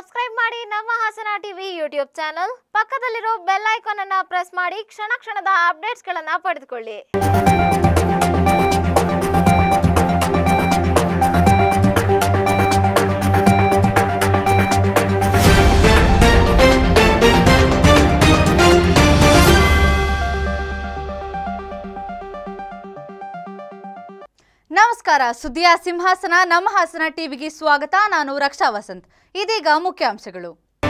Subscribe ಮಾಡಿ ನಮ್ಮ Hassan TV YouTube channel ಪಕ್ಕದಲ್ಲಿರೋ ಬೆಲ್ ಐಕಾನ್ ಅನ್ನ ಪ್ರೆಸ್ ಮಾಡಿ ಕ್ಷಣ ಕ್ಷಣದ ಅಪ್ಡೇಟ್ಸ್ಗಳನ್ನ ಪಡೆದುಕೊಳ್ಳಿ ನಮಸ್ಕಾರ ಸುದ್ದಿಯ ಸಿಂಹಾಸನ ನಮ್ಮ ಹಾಸನ ಟಿವಿಗೆ ಸ್ವಾಗತ ನಾನು ರಕ್ಷಾ ವಸಂತ್ ಇದೀಗ ಮುಖ್ಯಾಂಶಗಳು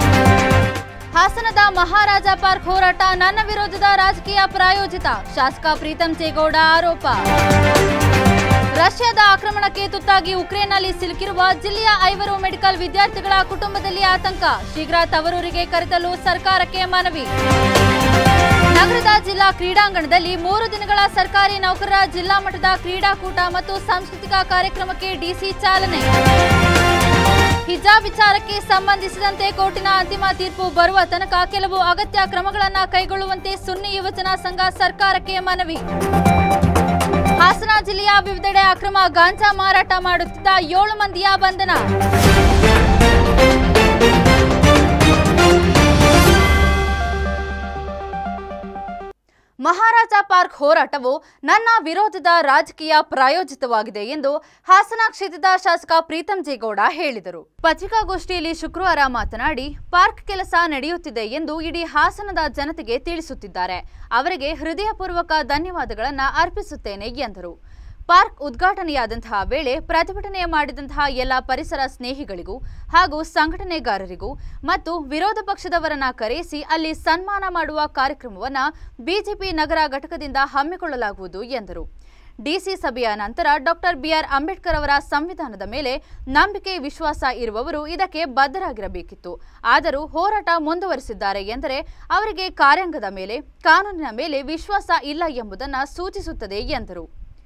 ಹಾಸನದ ಮಹಾರಾಜ ಪಾರ್ಕ್ ಹೋರಾಟ ನನ್ನ ವಿರೋಧದ ರಾಜಕೀಯ ಪ್ರಾಯೋಜಿತ ಶಾಸಕ ಪ್ರೀತಂ ಚೇಗೌಡ ಆರೋಪ ರಷ್ಯಾದ ಆಕ್ರಮಣಕ್ಕೆ ತುತ್ತಾಗಿ ಉಕ್ರೇನ್ನಲ್ಲಿ ಸಿಲುಕಿರುವ ಜಿಲ್ಲೆಯ ಐವರು ಮೆಡಿಕಲ್ ವಿದ್ಯಾರ್ಥಿಗಳ ಕುಟುಂಬದಲ್ಲಿ ಆತಂಕ ಶೀಘ್ರ ತವರೂರಿಗೆ ಕರೆತಲು ಸರ್ಕಾರಕ್ಕೆ ಮನವಿ ನಗರದ ಜಿಲ್ಲಾ ಕ್ರೀಡಾಂಗಣದಲ್ಲಿ ಮೂರು ದಿನಗಳ ಸರ್ಕಾರಿ ನೌಕರರ ಜಿಲ್ಲಾ ಮಟ್ಟದ ಕ್ರೀಡಾಕೂಟ ಮತ್ತು ಸಾಂಸ್ಕೃತಿಕ ಕಾರ್ಯಕ್ರಮಕ್ಕೆ ಡಿಸಿ ಚಾಲನೆ ಹಿಜಾಬ್ ವಿಚಾರಕ್ಕೆ ಸಂಬಂಧಿಸಿದಂತೆ ಕೋರ್ಟಿನ ಅಂತಿಮ ತೀರ್ಪು ಬರುವ ತನಕ ಕೆಲವು ಅಗತ್ಯ ಕ್ರಮಗಳನ್ನು ಕೈಗೊಳ್ಳುವಂತೆ ಸುನ್ನಿ ಯುವಜನ ಸಂಘ ಸರ್ಕಾರಕ್ಕೆ ಮನವಿ ಹಾಸನ ಜಿಲ್ಲೆಯ ವಿವಿಧೆಡೆ ಅಕ್ರಮ ಗಾಂಜಾ ಮಾರಾಟ ಮಾಡುತ್ತಿದ್ದ ಏಳು ಮಂದಿಯ ಬಂಧನ ಮಹಾರಾಜ ಪಾರ್ಕ್ ಹೋರಾಟವು ನನ್ನ ವಿರೋಧದ ರಾಜಕೀಯ ಪ್ರಾಯೋಜಿತವಾಗಿದೆ ಎಂದು ಹಾಸನ ಕ್ಷೇತ್ರದ ಶಾಸಕ ಪ್ರೀತಂ ಜೇಗೌಡ ಹೇಳಿದರು ಪತ್ರಿಕಾಗೋಷ್ಠಿಯಲ್ಲಿ ಶುಕ್ರವಾರ ಮಾತನಾಡಿ ಪಾರ್ಕ್ ಕೆಲಸ ನಡೆಯುತ್ತಿದೆ ಎಂದು ಇಡೀ ಹಾಸನದ ಜನತೆಗೆ ತಿಳಿಸುತ್ತಿದ್ದಾರೆ ಅವರಿಗೆ ಹೃದಯಪೂರ್ವಕ ಧನ್ಯವಾದಗಳನ್ನು ಅರ್ಪಿಸುತ್ತೇನೆ ಎಂದರು ಪಾರ್ಕ್ ಉದ್ಘಾಟನೆಯಾದಂತಹ ವೇಳೆ ಪ್ರತಿಭಟನೆ ಮಾಡಿದಂತಹ ಎಲ್ಲ ಪರಿಸರ ಸ್ನೇಹಿಗಳಿಗೂ ಹಾಗೂ ಸಂಘಟನೆಗಾರರಿಗೂ ಮತ್ತು ವಿರೋಧ ಪಕ್ಷದವರನ್ನ ಕರೆಯಿಸಿ ಅಲ್ಲಿ ಸನ್ಮಾನ ಮಾಡುವ ಕಾರ್ಯಕ್ರಮವನ್ನು ಬಿಜೆಪಿ ನಗರ ಘಟಕದಿಂದ ಹಮ್ಮಿಕೊಳ್ಳಲಾಗುವುದು ಎಂದರು ಡಿಸಿ ಸಭೆಯ ನಂತರ ಡಾಕ್ಟರ್ ಬಿಆರ್ ಅಂಬೇಡ್ಕರ್ ಅವರ ಸಂವಿಧಾನದ ಮೇಲೆ ನಂಬಿಕೆ ವಿಶ್ವಾಸ ಇರುವವರು ಇದಕ್ಕೆ ಬದ್ಧರಾಗಿರಬೇಕಿತ್ತು ಆದರೂ ಹೋರಾಟ ಮುಂದುವರಿಸಿದ್ದಾರೆ ಎಂದರೆ ಅವರಿಗೆ ಕಾರ್ಯಾಂಗದ ಮೇಲೆ ಕಾನೂನಿನ ಮೇಲೆ ವಿಶ್ವಾಸ ಇಲ್ಲ ಎಂಬುದನ್ನು ಸೂಚಿಸುತ್ತದೆ ಎಂದರು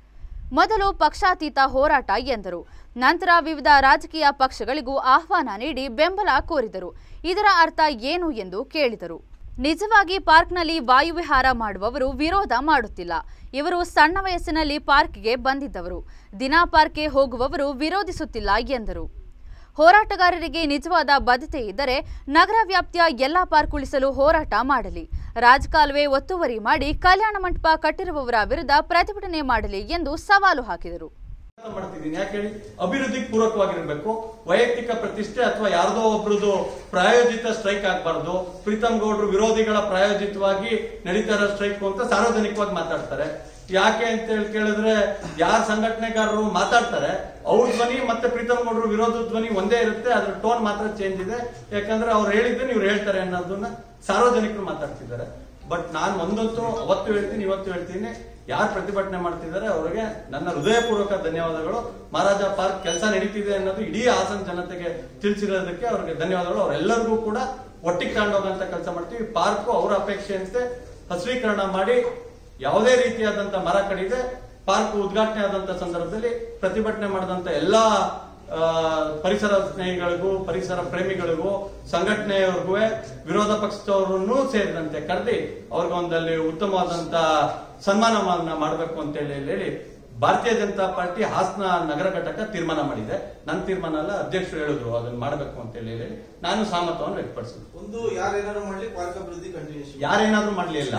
ಮೊದಲು ಪಕ್ಷಾತೀತ ಹೋರಾಟ ಎಂದರು ನಂತರ ವಿವಿಧ ರಾಜಕೀಯ ಪಕ್ಷಗಳಿಗೂ ಆಹ್ವಾನ ನೀಡಿ ಬೆಂಬಲ ಕೋರಿದರು ಇದರ ಅರ್ಥ ಏನು ಎಂದು ಕೇಳಿದರು ನಿಜವಾಗಿ ಪಾರ್ಕ್ನಲ್ಲಿ ವಾಯುವಿಹಾರ ಮಾಡುವವರು ವಿರೋಧ ಮಾಡುತ್ತಿಲ್ಲ ಇವರು ಸಣ್ಣ ವಯಸ್ಸಿನಲ್ಲಿ ಪಾರ್ಕ್ಗೆ ಬಂದಿದ್ದವರು ದಿನಾ ಪಾರ್ಕ್ಗೆ ಹೋಗುವವರು ವಿರೋಧಿಸುತ್ತಿಲ್ಲ ಎಂದರು ಹೋರಾಟಗಾರರಿಗೆ ನಿಜವಾದ ಬದ್ಧತೆ ಇದ್ದರೆ ನಗರ ವ್ಯಾಪ್ತಿಯ ಎಲ್ಲಾ ಪಾರ್ಕ್ ಉಳಿಸಲು ಹೋರಾಟ ಮಾಡಲಿ ರಾಜಕಾಲುವೆ ಒತ್ತುವರಿ ಮಾಡಿ ಕಲ್ಯಾಣ ಮಂಟಪ ಕಟ್ಟಿರುವವರ ವಿರುದ್ಧ ಪ್ರತಿಭಟನೆ ಮಾಡಲಿ ಎಂದು ಸವಾಲು ಹಾಕಿದರು ಅಂತ ಮಾಡ್ತಿದ್ದೀನಿ ಯಾಕೆ ಹೇಳಿ ಅಭಿವೃದ್ಧಿಗೆ ಪೂರಕವಾಗಿರ್ಬೇಕು ವೈಯಕ್ತಿಕ ಪ್ರತಿಷ್ಠೆ ಅಥವಾ ಯಾರ್ದೋ ಒಬ್ರದ್ದು ಪ್ರಾಯೋಜಿತ ಸ್ಟ್ರೈಕ್ ಆಗ್ಬಾರ್ದು ಪ್ರೀತಂ ಗೌಡ್ರು ವಿರೋಧಿಗಳ ಪ್ರಾಯೋಜಿತವಾಗಿ ನಡೀತಾ ಇರೋ ಸ್ಟ್ರೈಕ್ ಅಂತ ಸಾರ್ವಜನಿಕವಾಗಿ ಮಾತಾಡ್ತಾರೆ ಯಾಕೆ ಅಂತ ಹೇಳಿ ಕೇಳಿದ್ರೆ ಯಾರ ಸಂಘಟನೆಗಾರರು ಮಾತಾಡ್ತಾರೆ ಅವ್ರ ಧ್ವನಿ ಮತ್ತೆ ಪ್ರೀತಂ ಗೌಡ್ರು ವಿರೋಧ ಧ್ವನಿ ಒಂದೇ ಇರುತ್ತೆ ಅದ್ರ ಟೋನ್ ಮಾತ್ರ ಚೇಂಜ್ ಇದೆ ಯಾಕಂದ್ರೆ ಅವ್ರು ಹೇಳಿದ್ದನ್ನು ಇವ್ರು ಹೇಳ್ತಾರೆ ಅನ್ನೋದನ್ನ ಸಾರ್ವಜನಿಕರು ಮಾತಾಡ್ತಿದ್ದಾರೆ ಬಟ್ ನಾನು ಒಂದಂತೂ ಅವತ್ತು ಹೇಳ್ತೀನಿ ಇವತ್ತು ಹೇಳ್ತೀನಿ ಯಾರು ಪ್ರತಿಭಟನೆ ಮಾಡ್ತಿದ್ದಾರೆ ಅವರಿಗೆ ನನ್ನ ಹೃದಯಪೂರ್ವಕ ಧನ್ಯವಾದಗಳು ಮಹಾರಾಜ ಪಾರ್ಕ್ ಕೆಲಸ ನಡೀತಿದೆ ಅನ್ನೋದು ಇಡೀ ಹಾಸನ ಜನತೆಗೆ ತಿಳಿಸಿರೋದಕ್ಕೆ ಅವ್ರಿಗೆ ಧನ್ಯವಾದಗಳು ಅವರೆಲ್ಲರಿಗೂ ಕೂಡ ಒಟ್ಟಿಗೆ ತಗೊಂಡೋಗಂತ ಕೆಲಸ ಮಾಡ್ತೀವಿ ಪಾರ್ಕ್ ಅವರ ಅಪೇಕ್ಷೆಯಂತೆ ಹಸಿರೀಕರಣ ಮಾಡಿ ಯಾವುದೇ ರೀತಿಯಾದಂತ ಮರ ಕಡಿದೆ ಪಾರ್ಕ್ ಉದ್ಘಾಟನೆ ಆದಂತ ಸಂದರ್ಭದಲ್ಲಿ ಪ್ರತಿಭಟನೆ ಮಾಡಿದಂತ ಎಲ್ಲಾ ಆ, ಪರಿಸರ ಸ್ನೇಹಿಗಳಿಗೂ ಪರಿಸರ ಪ್ರೇಮಿಗಳಿಗೂ ಸಂಘಟನೆಯವ್ರಿಗೂ ವಿರೋಧ ಪಕ್ಷದವರನ್ನು ಸೇರಿದಂತೆ ಕರೆದಿ ಅವ್ರಿಗೊಂದಲ್ಲಿ ಉತ್ತಮವಾದಂತ ಸನ್ಮಾನವನ್ನ ಮಾಡಬೇಕು ಅಂತ ಹೇಳಿ ಹೇಳಿ ಭಾರತೀಯ ಜನತಾ ಪಾರ್ಟಿ ಹಾಸನ ನಗರ ಘಟಕ ತೀರ್ಮಾನ ಮಾಡಿದೆ ನನ್ನ ತೀರ್ಮಾನ ಅಲ್ಲ ಅಧ್ಯಕ್ಷರು ಹೇಳಿದ್ರು ಅದನ್ನ ಮಾಡಬೇಕು ಅಂತ ಹೇಳಿ ಹೇಳಿ ನಾನು ಸಹಮತವನ್ನು ವ್ಯಕ್ತಪಡಿಸಿದ್ದೆ ಒಂದು ಯಾರೇನಾದ್ರು ಮಾಡ್ಲಿ ಪಾರ್ಕ್ ಅಭಿವೃದ್ಧಿ ಕಂಟಿನ್ಯೂಷನ್ ಯಾರೇನಾದ್ರೂ ಮಾಡ್ಲಿ ಇಲ್ಲ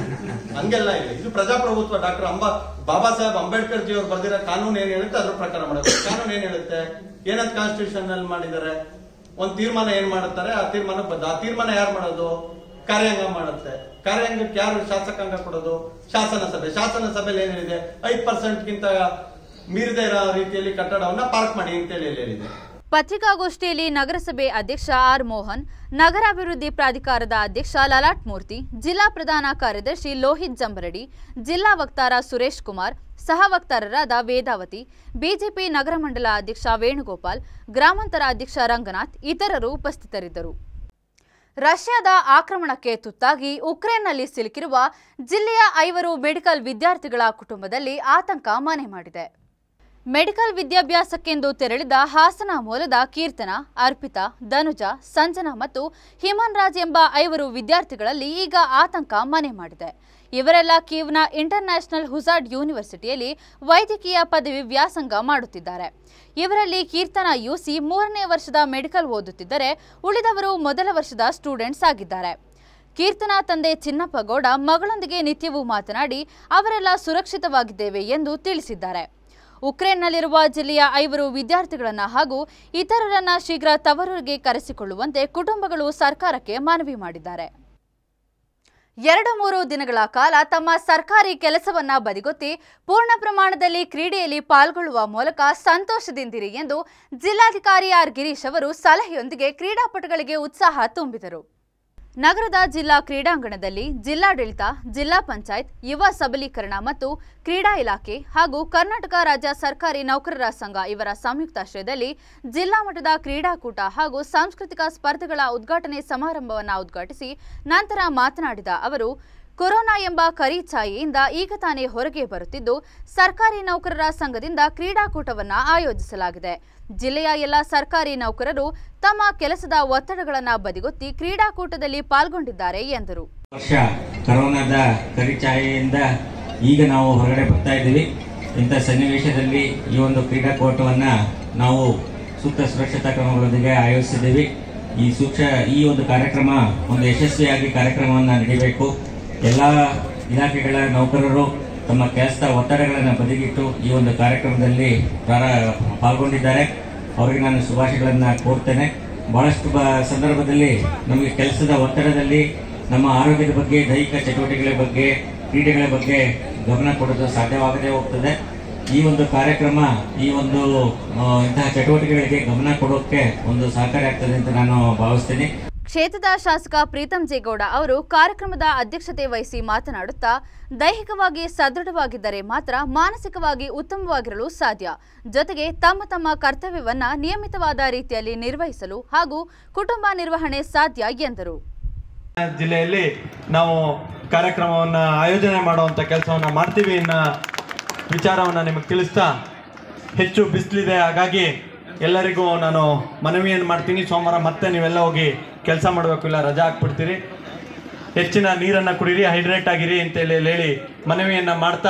ಹಂಗೆಲ್ಲ ಇಲ್ಲ ಇದು ಪ್ರಜಾಪ್ರಭುತ್ವ ಡಾಕ್ಟರ್ ಅಂಬಾ ಬಾಬಾ ಸಾಹೇಬ್ ಅಂಬೇಡ್ಕರ್ ಜಿ ಅವ್ರು ಬರ್ದಿರೋ ಕಾನೂನು ಏನ್ ಹೇಳುತ್ತೆ ಅದ್ರ ಪ್ರಕಾರ ಮಾಡಬೇಕು ಕಾನೂನು ಏನ್ ಹೇಳುತ್ತೆ ಏನಂತ ಕಾನ್ಸ್ಟಿಟ್ಯೂಷನ್ ಅಲ್ಲಿ ಮಾಡಿದ್ದಾರೆ ಒಂದ್ ತೀರ್ಮಾನ ಏನ್ ಮಾಡುತ್ತಾರೆ ಆ ತೀರ್ಮಾನ ಬದ್ಧ ಆ ತೀರ್ಮಾನ ಯಾರು ಮಾಡೋದು ಕಾರ್ಯಾಂಗ ಮಾಡುತ್ತೆ ಕಾರ್ಯಾಂಗಕ್ಕೆ ಯಾರು ಶಾಸಕಾಂಗ ಕೊಡೋದು ಶಾಸನ ಸಭೆ ಶಾಸನ ಸಭೆಯಲ್ಲಿ ಏನ್ ಹೇಳಿದೆ ಐದ್ ಪರ್ಸೆಂಟ್ ಗಿಂತ ಮೀರದೇ ಇರೋ ರೀತಿಯಲ್ಲಿ ಕಟ್ಟಡವನ್ನ ಪಾರ್ಕ್ ಮಾಡಿ ಅಂತೇಳಿ ಇಲ್ಲಿ ಹೇಳಿದೆ ಪತ್ರಿಕಾಗೋಷ್ಠಿಯಲ್ಲಿ ನಗರಸಭೆ ಅಧ್ಯಕ್ಷ ಆರ್ ಮೋಹನ್ ನಗರಾಭಿವೃದ್ಧಿ ಪ್ರಾಧಿಕಾರದ ಅಧ್ಯಕ್ಷ ಲಲಾಟ್ ಮೂರ್ತಿ ಜಿಲ್ಲಾ ಪ್ರಧಾನ ಕಾರ್ಯದರ್ಶಿ ಲೋಹಿತ್ ಜಂಬರಡಿ ಜಿಲ್ಲಾ ವಕ್ತಾರ ಸುರೇಶ್ ಕುಮಾರ್ ಸಹ ವಕ್ತಾರರಾದ ವೇದಾವತಿ ಬಿಜೆಪಿ ನಗರ ಮಂಡಲ ಅಧ್ಯಕ್ಷ ವೇಣುಗೋಪಾಲ್ ಗ್ರಾಮಾಂತರ ಅಧ್ಯಕ್ಷ ರಂಗನಾಥ್ ಇತರರು ಉಪಸ್ಥಿತರಿದ್ದರು ರಷ್ಯಾದ ಆಕ್ರಮಣಕ್ಕೆ ತುತ್ತಾಗಿ ಉಕ್ರೇನ್ನಲ್ಲಿ ಸಿಲುಕಿರುವ ಜಿಲ್ಲೆಯ ಐವರು ಮೆಡಿಕಲ್ ವಿದ್ಯಾರ್ಥಿಗಳ ಕುಟುಂಬದಲ್ಲಿ ಆತಂಕ ಮನೆ ಮಾಡಿದೆ ಮೆಡಿಕಲ್ ವಿದ್ಯಾಭ್ಯಾಸಕ್ಕೆಂದು ತೆರಳಿದ ಹಾಸನ ಮೂಲದ ಕೀರ್ತನ ಅರ್ಪಿತಾ ಧನುಜ ಸಂಜನಾ ಮತ್ತು ಹಿಮನ್ ರಾಜ್ ಎಂಬ ಐವರು ವಿದ್ಯಾರ್ಥಿಗಳಲ್ಲಿ ಈಗ ಆತಂಕ ಮನೆ ಮಾಡಿದೆ ಇವರೆಲ್ಲ ಕೀವ್ನ ಇಂಟರ್ನ್ಯಾಷನಲ್ ಹುಜಾರ್ಡ್ ಯೂನಿವರ್ಸಿಟಿಯಲ್ಲಿ ವೈದ್ಯಕೀಯ ಪದವಿ ವ್ಯಾಸಂಗ ಮಾಡುತ್ತಿದ್ದಾರೆ ಇವರಲ್ಲಿ ಕೀರ್ತನ ಯುಸಿ ಮೂರನೇ ವರ್ಷದ ಮೆಡಿಕಲ್ ಓದುತ್ತಿದ್ದರೆ ಉಳಿದವರು ಮೊದಲ ವರ್ಷದ ಸ್ಟೂಡೆಂಟ್ಸ್ ಆಗಿದ್ದಾರೆ ಕೀರ್ತನ ತಂದೆ ಚಿನ್ನಪ್ಪ ಗೌಡ ಮಗಳೊಂದಿಗೆ ನಿತ್ಯವೂ ಮಾತನಾಡಿ ಅವರೆಲ್ಲ ಸುರಕ್ಷಿತವಾಗಿದ್ದೇವೆ ಎಂದು ತಿಳಿಸಿದ್ದಾರೆ ಉಕ್ರೇನ್ನಲ್ಲಿರುವ ಜಿಲ್ಲೆಯ ಐವರು ವಿದ್ಯಾರ್ಥಿಗಳನ್ನ ಹಾಗೂ ಇತರರನ್ನ ಶೀಘ್ರ ತವರೂರಿಗೆ ಕರೆಸಿಕೊಳ್ಳುವಂತೆ ಕುಟುಂಬಗಳು ಸರ್ಕಾರಕ್ಕೆ ಮನವಿ ಮಾಡಿದ್ದಾರೆ ಎರಡು ಮೂರು ದಿನಗಳ ಕಾಲ ತಮ್ಮ ಸರ್ಕಾರಿ ಕೆಲಸವನ್ನ ಬದಿಗೊತ್ತಿ ಪೂರ್ಣ ಪ್ರಮಾಣದಲ್ಲಿ ಕ್ರೀಡೆಯಲ್ಲಿ ಪಾಲ್ಗೊಳ್ಳುವ ಮೂಲಕ ಸಂತೋಷದಿಂದಿರಿ ಎಂದು ಜಿಲ್ಲಾಧಿಕಾರಿ ಆರ್ ಗಿರೀಶ್ ಅವರು ಸಲಹೆಯೊಂದಿಗೆ ಕ್ರೀಡಾಪಟುಗಳಿಗೆ ಉತ್ಸಾಹ ತುಂಬಿದರು ನಗರದ ಜಿಲ್ಲಾ ಕ್ರೀಡಾಂಗಣದಲ್ಲಿ ಜಿಲ್ಲಾಡಳಿತ ಜಿಲ್ಲಾ ಪಂಚಾಯತ್ ಯುವ ಸಬಲೀಕರಣ ಮತ್ತು ಕ್ರೀಡಾ ಇಲಾಖೆ ಹಾಗೂ ಕರ್ನಾಟಕ ರಾಜ್ಯ ಸರ್ಕಾರಿ ನೌಕರರ ಸಂಘ ಇವರ ಸಂಯುಕ್ತಾಶ್ರಯದಲ್ಲಿ ಜಿಲ್ಲಾ ಮಟ್ಟದ ಕ್ರೀಡಾಕೂಟ ಹಾಗೂ ಸಾಂಸ್ಕೃತಿಕ ಸ್ಪರ್ಧೆಗಳ ಉದ್ಘಾಟನೆ ಸಮಾರಂಭವನ್ನು ಉದ್ಘಾಟಿಸಿ ನಂತರ ಮಾತನಾಡಿದ ಅವರು ಕೊರೋನಾ ಎಂಬ ಕರಿ ಛಾಯೆಯಿಂದ ಈಗ ತಾನೇ ಹೊರಗೆ ಬರುತ್ತಿದ್ದು ಸರ್ಕಾರಿ ನೌಕರರ ಸಂಘದಿಂದ ಕ್ರೀಡಾಕೂಟವನ್ನ ಆಯೋಜಿಸಲಾಗಿದೆ ಜಿಲ್ಲೆಯ ಎಲ್ಲ ಸರ್ಕಾರಿ ನೌಕರರು ತಮ್ಮ ಕೆಲಸದ ಒತ್ತಡಗಳನ್ನು ಬದಿಗೊತ್ತಿ ಕ್ರೀಡಾಕೂಟದಲ್ಲಿ ಪಾಲ್ಗೊಂಡಿದ್ದಾರೆ ಎಂದರು ವರ್ಷ ಕರೋನಾದ ಕರಿಛಾಯೆಯಿಂದ ಈಗ ನಾವು ಹೊರಗಡೆ ಬರ್ತಾ ಇದ್ದೀವಿ ಇಂಥ ಸನ್ನಿವೇಶದಲ್ಲಿ ಈ ಒಂದು ಕ್ರೀಡಾಕೂಟವನ್ನ ನಾವು ಸೂಕ್ತ ಸುರಕ್ಷತಾ ಕ್ರಮಗಳೊಂದಿಗೆ ಆಯೋಜಿಸಿದ್ದೀವಿ ಈ ಸೂಕ್ಷ್ಮ ಈ ಒಂದು ಕಾರ್ಯಕ್ರಮ ಒಂದು ಯಶಸ್ವಿಯಾಗಿ ಕಾರ್ಯಕ್ರಮವನ್ನು ನಡೀಬೇಕು ಎಲ್ಲ ಇಲಾಖೆಗಳ ನೌಕರರು ತಮ್ಮ ಕೆಲಸದ ಒತ್ತಡಗಳನ್ನು ಬದಿಗಿಟ್ಟು ಈ ಒಂದು ಕಾರ್ಯಕ್ರಮದಲ್ಲಿ ಪ್ರಾರ- ಪಾಲ್ಗೊಂಡಿದ್ದಾರೆ ಅವರಿಗೆ ನಾನು ಶುಭಾಶಯಗಳನ್ನು ಕೋರ್ತೇನೆ ಬಹಳಷ್ಟು ಬ ಸಂದರ್ಭದಲ್ಲಿ ನಮಗೆ ಕೆಲಸದ ಒತ್ತಡದಲ್ಲಿ ನಮ್ಮ ಆರೋಗ್ಯದ ಬಗ್ಗೆ ದೈಹಿಕ ಚಟುವಟಿಕೆಗಳ ಬಗ್ಗೆ ಕ್ರೀಡೆಗಳ ಬಗ್ಗೆ ಗಮನ ಕೊಡೋದು ಸಾಧ್ಯವಾಗದೇ ಹೋಗ್ತದೆ ಈ ಒಂದು ಕಾರ್ಯಕ್ರಮ ಈ ಒಂದು ಆ, ಇಂತಹ ಚಟುವಟಿಕೆಗಳಿಗೆ ಗಮನ ಕೊಡೋಕೆ ಒಂದು ಸಹಕಾರಿ ಆಗ್ತದೆ ಅಂತ ನಾನು ಭಾವಿಸ್ತೀನಿ ಕ್ಷೇತ್ರದ ಶಾಸಕ ಪ್ರೀತಂ ಜೇಗೌಡ ಅವರು ಕಾರ್ಯಕ್ರಮದ ಅಧ್ಯಕ್ಷತೆ ವಹಿಸಿ ಮಾತನಾಡುತ್ತಾ ದೈಹಿಕವಾಗಿ ಸದೃಢವಾಗಿದ್ದರೆ ಮಾತ್ರ ಮಾನಸಿಕವಾಗಿ ಉತ್ತಮವಾಗಿರಲು ಸಾಧ್ಯ ಜೊತೆಗೆ ತಮ್ಮ ತಮ್ಮ ಕರ್ತವ್ಯವನ್ನ ನಿಯಮಿತವಾದ ರೀತಿಯಲ್ಲಿ ನಿರ್ವಹಿಸಲು ಹಾಗೂ ಕುಟುಂಬ ನಿರ್ವಹಣೆ ಸಾಧ್ಯ ಎಂದರು ಜಿಲ್ಲೆಯಲ್ಲಿ ನಾವು ಕಾರ್ಯಕ್ರಮವನ್ನು ಆಯೋಜನೆ ಮಾಡುವಂಥ ಕೆಲಸವನ್ನು ಮಾಡ್ತೀವಿ ಅನ್ನೋ ವಿಚಾರವನ್ನು ನಿಮಗೆ ತಿಳಿಸ್ತಾ ಹೆಚ್ಚು ಬಿಸಿಲಿದೆ ಹಾಗಾಗಿ ಎಲ್ಲರಿಗೂ ನಾನು ಮನವಿಯನ್ನು ಮಾಡ್ತೀನಿ ಸೋಮವಾರ ಮತ್ತೆ ನೀವೆಲ್ಲ ಹೋಗಿ ಕೆಲಸ ಮಾಡಬೇಕು ಇಲ್ಲ ರಜಾ ಹಾಕ್ಬಿಡ್ತೀರಿ ಹೆಚ್ಚಿನ ನೀರನ್ನು ಕುಡೀರಿ ಹೈಡ್ರೇಟ್ ಆಗಿರಿ ಅಂತೇಳಿ ಹೇಳಿ ಮನವಿಯನ್ನು ಮಾಡ್ತಾ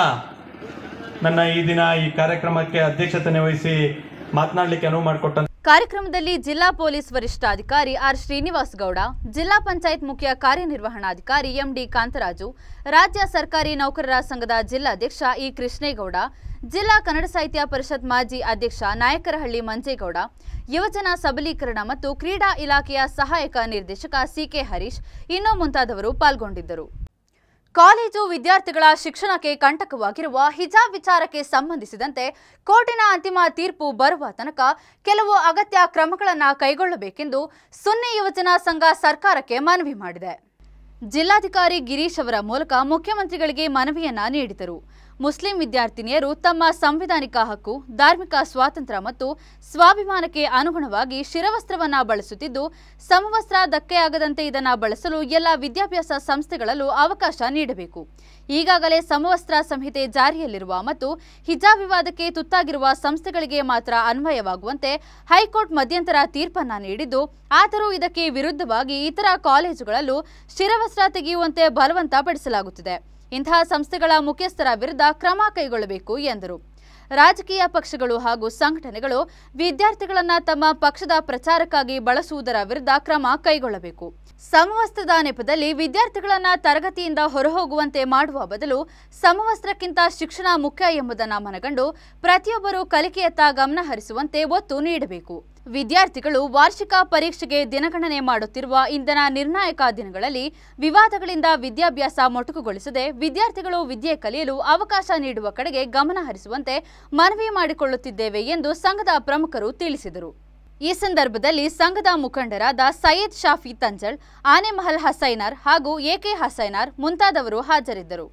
ನನ್ನ ಈ ದಿನ ಈ ಕಾರ್ಯಕ್ರಮಕ್ಕೆ ಅಧ್ಯಕ್ಷತೆ ವಹಿಸಿ ಮಾತನಾಡಲಿಕ್ಕೆ ಅನುವು ಮಾಡಿಕೊಟ್ಟಂತ ಕಾರ್ಯಕ್ರಮದಲ್ಲಿ ಜಿಲ್ಲಾ ಪೊಲೀಸ್ ವರಿಷ್ಠಾಧಿಕಾರಿ ಆರ್ ಶ್ರೀನಿವಾಸ್ ಗೌಡ ಜಿಲ್ಲಾ ಪಂಚಾಯತ್ ಮುಖ್ಯ ಕಾರ್ಯನಿರ್ವಹಣಾಧಿಕಾರಿ ಎಂಡಿ ಕಾಂತರಾಜು ರಾಜ್ಯ ಸರ್ಕಾರಿ ನೌಕರರ ಸಂಘದ ಜಿಲ್ಲಾಧ್ಯಕ್ಷ ಇ ಕೃಷ್ಣೇಗೌಡ ಜಿಲ್ಲಾ ಕನ್ನಡ ಸಾಹಿತ್ಯ ಪರಿಷತ್ ಮಾಜಿ ಅಧ್ಯಕ್ಷ ನಾಯಕರಹಳ್ಳಿ ಮಂಜೇಗೌಡ ಯುವಜನ ಸಬಲೀಕರಣ ಮತ್ತು ಕ್ರೀಡಾ ಇಲಾಖೆಯ ಸಹಾಯಕ ನಿರ್ದೇಶಕ ಸಿಕೆ ಹರೀಶ್ ಇನ್ನೂ ಮುಂತಾದವರು ಪಾಲ್ಗೊಂಡಿದ್ದರು ಕಾಲೇಜು ವಿದ್ಯಾರ್ಥಿಗಳ ಶಿಕ್ಷಣಕ್ಕೆ ಕಂಟಕವಾಗಿರುವ ಹಿಜಾಬ್ ವಿಚಾರಕ್ಕೆ ಸಂಬಂಧಿಸಿದಂತೆ ಕೋರ್ಟಿನ ಅಂತಿಮ ತೀರ್ಪು ಬರುವ ತನಕ ಕೆಲವು ಅಗತ್ಯ ಕ್ರಮಗಳನ್ನು ಕೈಗೊಳ್ಳಬೇಕೆಂದು ಸುನ್ನಿ ಯುವಜನ ಸಂಘ ಸರ್ಕಾರಕ್ಕೆ ಮನವಿ ಮಾಡಿದೆ ಜಿಲ್ಲಾಧಿಕಾರಿ ಗಿರೀಶ್ ಅವರ ಮೂಲಕ ಮುಖ್ಯಮಂತ್ರಿಗಳಿಗೆ ಮನವಿಯನ್ನ ನೀಡಿದರು ಮುಸ್ಲಿಂ ವಿದ್ಯಾರ್ಥಿನಿಯರು ತಮ್ಮ ಸಂವಿಧಾನಿಕ ಹಕ್ಕು ಧಾರ್ಮಿಕ ಸ್ವಾತಂತ್ರ್ಯ ಮತ್ತು ಸ್ವಾಭಿಮಾನಕ್ಕೆ ಅನುಗುಣವಾಗಿ ಶಿರವಸ್ತ್ರವನ್ನ ಬಳಸುತ್ತಿದ್ದು ಸಮವಸ್ತ್ರ ಧಕ್ಕೆಯಾಗದಂತೆ ಇದನ್ನು ಬಳಸಲು ಎಲ್ಲ ವಿದ್ಯಾಭ್ಯಾಸ ಸಂಸ್ಥೆಗಳಲ್ಲೂ ಅವಕಾಶ ನೀಡಬೇಕು ಈಗಾಗಲೇ ಸಮವಸ್ತ್ರ ಸಂಹಿತೆ ಜಾರಿಯಲ್ಲಿರುವ ಮತ್ತು ಹಿಜಾಬ್ ವಿವಾದಕ್ಕೆ ತುತ್ತಾಗಿರುವ ಸಂಸ್ಥೆಗಳಿಗೆ ಮಾತ್ರ ಅನ್ವಯವಾಗುವಂತೆ ಹೈಕೋರ್ಟ್ ಮಧ್ಯಂತರ ತೀರ್ಪನ್ನ ನೀಡಿದ್ದು ಆದರೂ ಇದಕ್ಕೆ ವಿರುದ್ಧವಾಗಿ ಇತರ ಕಾಲೇಜುಗಳಲ್ಲೂ ಶಿರವಸ್ತ್ರ ತೆಗೆಯುವಂತೆ ಬಲವಂತ ಪಡಿಸಲಾಗುತ್ತಿದೆ ಇಂತಹ ಸಂಸ್ಥೆಗಳ ಮುಖ್ಯಸ್ಥರ ವಿರುದ್ಧ ಕ್ರಮ ಕೈಗೊಳ್ಳಬೇಕು ಎಂದರು ರಾಜಕೀಯ ಪಕ್ಷಗಳು ಹಾಗೂ ಸಂಘಟನೆಗಳು ವಿದ್ಯಾರ್ಥಿಗಳನ್ನ ತಮ್ಮ ಪಕ್ಷದ ಪ್ರಚಾರಕ್ಕಾಗಿ ಬಳಸುವುದರ ವಿರುದ್ಧ ಕ್ರಮ ಕೈಗೊಳ್ಳಬೇಕು ಸಮವಸ್ತ್ರದ ನೆಪದಲ್ಲಿ ವಿದ್ಯಾರ್ಥಿಗಳನ್ನ ತರಗತಿಯಿಂದ ಹೊರಹೋಗುವಂತೆ ಮಾಡುವ ಬದಲು ಸಮವಸ್ತ್ರಕ್ಕಿಂತ ಶಿಕ್ಷಣ ಮುಖ್ಯ ಎಂಬುದನ್ನು ಮನಗಂಡು ಪ್ರತಿಯೊಬ್ಬರೂ ಕಲಿಕೆಯತ್ತ ಗಮನ ಹರಿಸುವಂತೆ ಒತ್ತು ನೀಡಬೇಕು ವಿದ್ಯಾರ್ಥಿಗಳು ವಾರ್ಷಿಕ ಪರೀಕ್ಷೆಗೆ ದಿನಗಣನೆ ಮಾಡುತ್ತಿರುವ ಇಂದಿನ ನಿರ್ಣಾಯಕ ದಿನಗಳಲ್ಲಿ ವಿವಾದಗಳಿಂದ ವಿದ್ಯಾಭ್ಯಾಸ ಮೊಟಕುಗೊಳಿಸದೆ ವಿದ್ಯಾರ್ಥಿಗಳು ವಿದ್ಯೆ ಕಲಿಯಲು ಅವಕಾಶ ನೀಡುವ ಕಡೆಗೆ ಗಮನ ಹರಿಸುವಂತೆ ಮನವಿ ಮಾಡಿಕೊಳ್ಳುತ್ತಿದ್ದೇವೆ ಎಂದು ಸಂಘದ ಪ್ರಮುಖರು ತಿಳಿಸಿದರು ಈ ಸಂದರ್ಭದಲ್ಲಿ ಸಂಘದ ಮುಖಂಡರಾದ ಸೈಯದ್ ಶಾಫಿ ತಂಜಳ್ ಆನೆಮಹಲ್ ಹಸೈನಾರ್ ಹಾಗೂ ಎಕೆ ಹಸೈನಾರ್ ಮುಂತಾದವರು ಹಾಜರಿದ್ದರು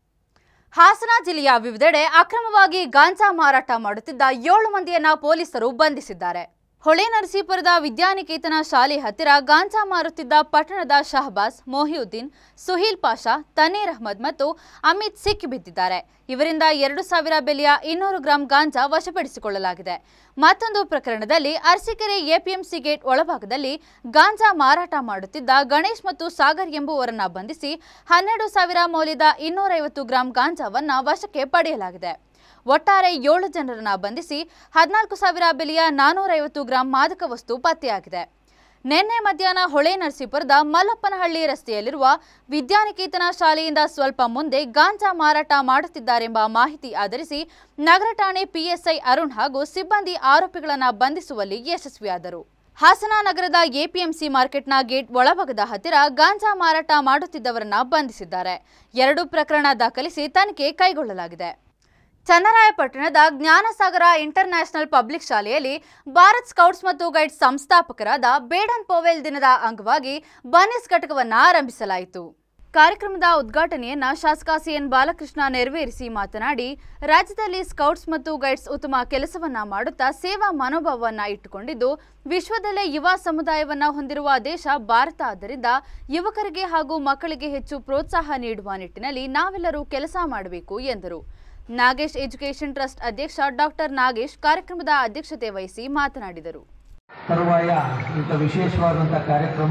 ಹಾಸನ ಜಿಲ್ಲೆಯ ವಿವಿಧೆಡೆ ಅಕ್ರಮವಾಗಿ ಗಾಂಜಾ ಮಾರಾಟ ಮಾಡುತ್ತಿದ್ದ ಏಳು ಮಂದಿಯನ್ನ ಪೊಲೀಸರು ಬಂಧಿಸಿದ್ದಾರೆ ಹೊಳೆ ನರಸೀಪುರದ ವಿದ್ಯಾನಿಕೇತನ ಶಾಲೆ ಹತ್ತಿರ ಗಾಂಜಾ ಮಾರುತ್ತಿದ್ದ ಪಟ್ಟಣದ ಶಹಬಾಸ್ ಮೊಹಿಯುದ್ದೀನ್ ಸುಹೀಲ್ ಪಾಷಾ ತನೀರ್ ಅಹ್ಮದ್ ಮತ್ತು ಅಮಿತ್ ಸಿಕ್ಕಿ ಬಿದ್ದಿದ್ದಾರೆ ಇವರಿಂದ ಎರಡು ಸಾವಿರ ಬೆಲೆಯ ಇನ್ನೂರು ಗ್ರಾಂ ಗಾಂಜಾ ವಶಪಡಿಸಿಕೊಳ್ಳಲಾಗಿದೆ ಮತ್ತೊಂದು ಪ್ರಕರಣದಲ್ಲಿ ಅರಸೀಕೆರೆ ಎಪಿಎಂಸಿ ಗೇಟ್ ಒಳಭಾಗದಲ್ಲಿ ಗಾಂಜಾ ಮಾರಾಟ ಮಾಡುತ್ತಿದ್ದ ಗಣೇಶ್ ಮತ್ತು ಸಾಗರ್ ಎಂಬುವರನ್ನ ಬಂಧಿಸಿ ಹನ್ನೆರಡು ಸಾವಿರ ಮೌಲ್ಯದ ಇನ್ನೂರೈವತ್ತು ಗ್ರಾಂ ಗಾಂಜಾವನ್ನ ವಶಕ್ಕೆ ಪಡೆಯಲಾಗಿದೆ ಒಟ್ಟಾರೆ ಏಳು ಜನರನ್ನ ಬಂಧಿಸಿ ಹದಿನಾಲ್ಕು ಸಾವಿರ ಬೆಲೆಯ ನಾನೂರೈವತ್ತು ಗ್ರಾಂ ಮಾದಕ ವಸ್ತು ಪತ್ತೆಯಾಗಿದೆ ನಿನ್ನೆ ಮಧ್ಯಾಹ್ನ ಹೊಳೆ ನರಸೀಪುರದ ಮಲ್ಲಪ್ಪನಹಳ್ಳಿ ರಸ್ತೆಯಲ್ಲಿರುವ ವಿದ್ಯಾನಿಕೇತನ ಶಾಲೆಯಿಂದ ಸ್ವಲ್ಪ ಮುಂದೆ ಗಾಂಜಾ ಮಾರಾಟ ಮಾಡುತ್ತಿದ್ದಾರೆಂಬ ಮಾಹಿತಿ ಆಧರಿಸಿ ನಗರ ಠಾಣೆ ಪಿಎಸ್ಐ ಅರುಣ್ ಹಾಗೂ ಸಿಬ್ಬಂದಿ ಆರೋಪಿಗಳನ್ನು ಬಂಧಿಸುವಲ್ಲಿ ಯಶಸ್ವಿಯಾದರು ಹಾಸನ ನಗರದ ಎಪಿಎಂಸಿ ಮಾರ್ಕೆಟ್ನ ಗೇಟ್ ಒಳಭಾಗದ ಹತ್ತಿರ ಗಾಂಜಾ ಮಾರಾಟ ಮಾಡುತ್ತಿದ್ದವರನ್ನ ಬಂಧಿಸಿದ್ದಾರೆ ಎರಡು ಪ್ರಕರಣ ದಾಖಲಿಸಿ ತನಿಖೆ ಕೈಗೊಳ್ಳಲಾಗಿದೆ ಚನ್ನರಾಯಪಟ್ಟಣದ ಜ್ಞಾನಸಾಗರ ಇಂಟರ್ನ್ಯಾಷನಲ್ ಪಬ್ಲಿಕ್ ಶಾಲೆಯಲ್ಲಿ ಭಾರತ್ ಸ್ಕೌಟ್ಸ್ ಮತ್ತು ಗೈಡ್ಸ್ ಸಂಸ್ಥಾಪಕರಾದ ಬೇಡನ್ ಪೋವೆಲ್ ದಿನದ ಅಂಗವಾಗಿ ಬನ್ನಿಸ್ ಘಟಕವನ್ನು ಆರಂಭಿಸಲಾಯಿತು ಕಾರ್ಯಕ್ರಮದ ಉದ್ಘಾಟನೆಯನ್ನ ಶಾಸಕ ಸಿಎನ್ ಬಾಲಕೃಷ್ಣ ನೆರವೇರಿಸಿ ಮಾತನಾಡಿ ರಾಜ್ಯದಲ್ಲಿ ಸ್ಕೌಟ್ಸ್ ಮತ್ತು ಗೈಡ್ಸ್ ಉತ್ತಮ ಕೆಲಸವನ್ನ ಮಾಡುತ್ತಾ ಸೇವಾ ಮನೋಭಾವವನ್ನ ಇಟ್ಟುಕೊಂಡಿದ್ದು ವಿಶ್ವದಲ್ಲೇ ಯುವ ಸಮುದಾಯವನ್ನ ಹೊಂದಿರುವ ದೇಶ ಭಾರತ ಆದ್ದರಿಂದ ಯುವಕರಿಗೆ ಹಾಗೂ ಮಕ್ಕಳಿಗೆ ಹೆಚ್ಚು ಪ್ರೋತ್ಸಾಹ ನೀಡುವ ನಿಟ್ಟಿನಲ್ಲಿ ನಾವೆಲ್ಲರೂ ಕೆಲಸ ಮಾಡಬೇಕು ಎಂದರು ನಾಗೇಶ್ ಎಜುಕೇಷನ್ ಟ್ರಸ್ಟ್ ಅಧ್ಯಕ್ಷ ಡಾಕ್ಟರ್ ನಾಗೇಶ್ ಕಾರ್ಯಕ್ರಮದ ಅಧ್ಯಕ್ಷತೆ ವಹಿಸಿ ಮಾತನಾಡಿದರು ತರುವಾಯ ಇಂಥ ವಿಶೇಷವಾದಂಥ ಕಾರ್ಯಕ್ರಮ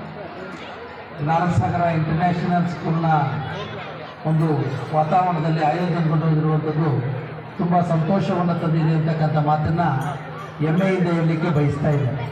ಜ್ಞಾನಸಾಗರ ಇಂಟರ್ನ್ಯಾಷನಲ್ ಸ್ಕೂಲ್ನ ಒಂದು ವಾತಾವರಣದಲ್ಲಿ ಆಯೋಜನೆಗೊಂಡಿರುವಂಥದ್ದು ತುಂಬ ಸಂತೋಷವನ್ನು ತಂದಿದೆ ಅಂತಕ್ಕಂಥ ಮಾತನ್ನು ಹೆಮ್ಮೆಯಿಂದ ಹೇಳಲಿಕ್ಕೆ ಬಯಸ್ತಾ ಇದ್ದಾರೆ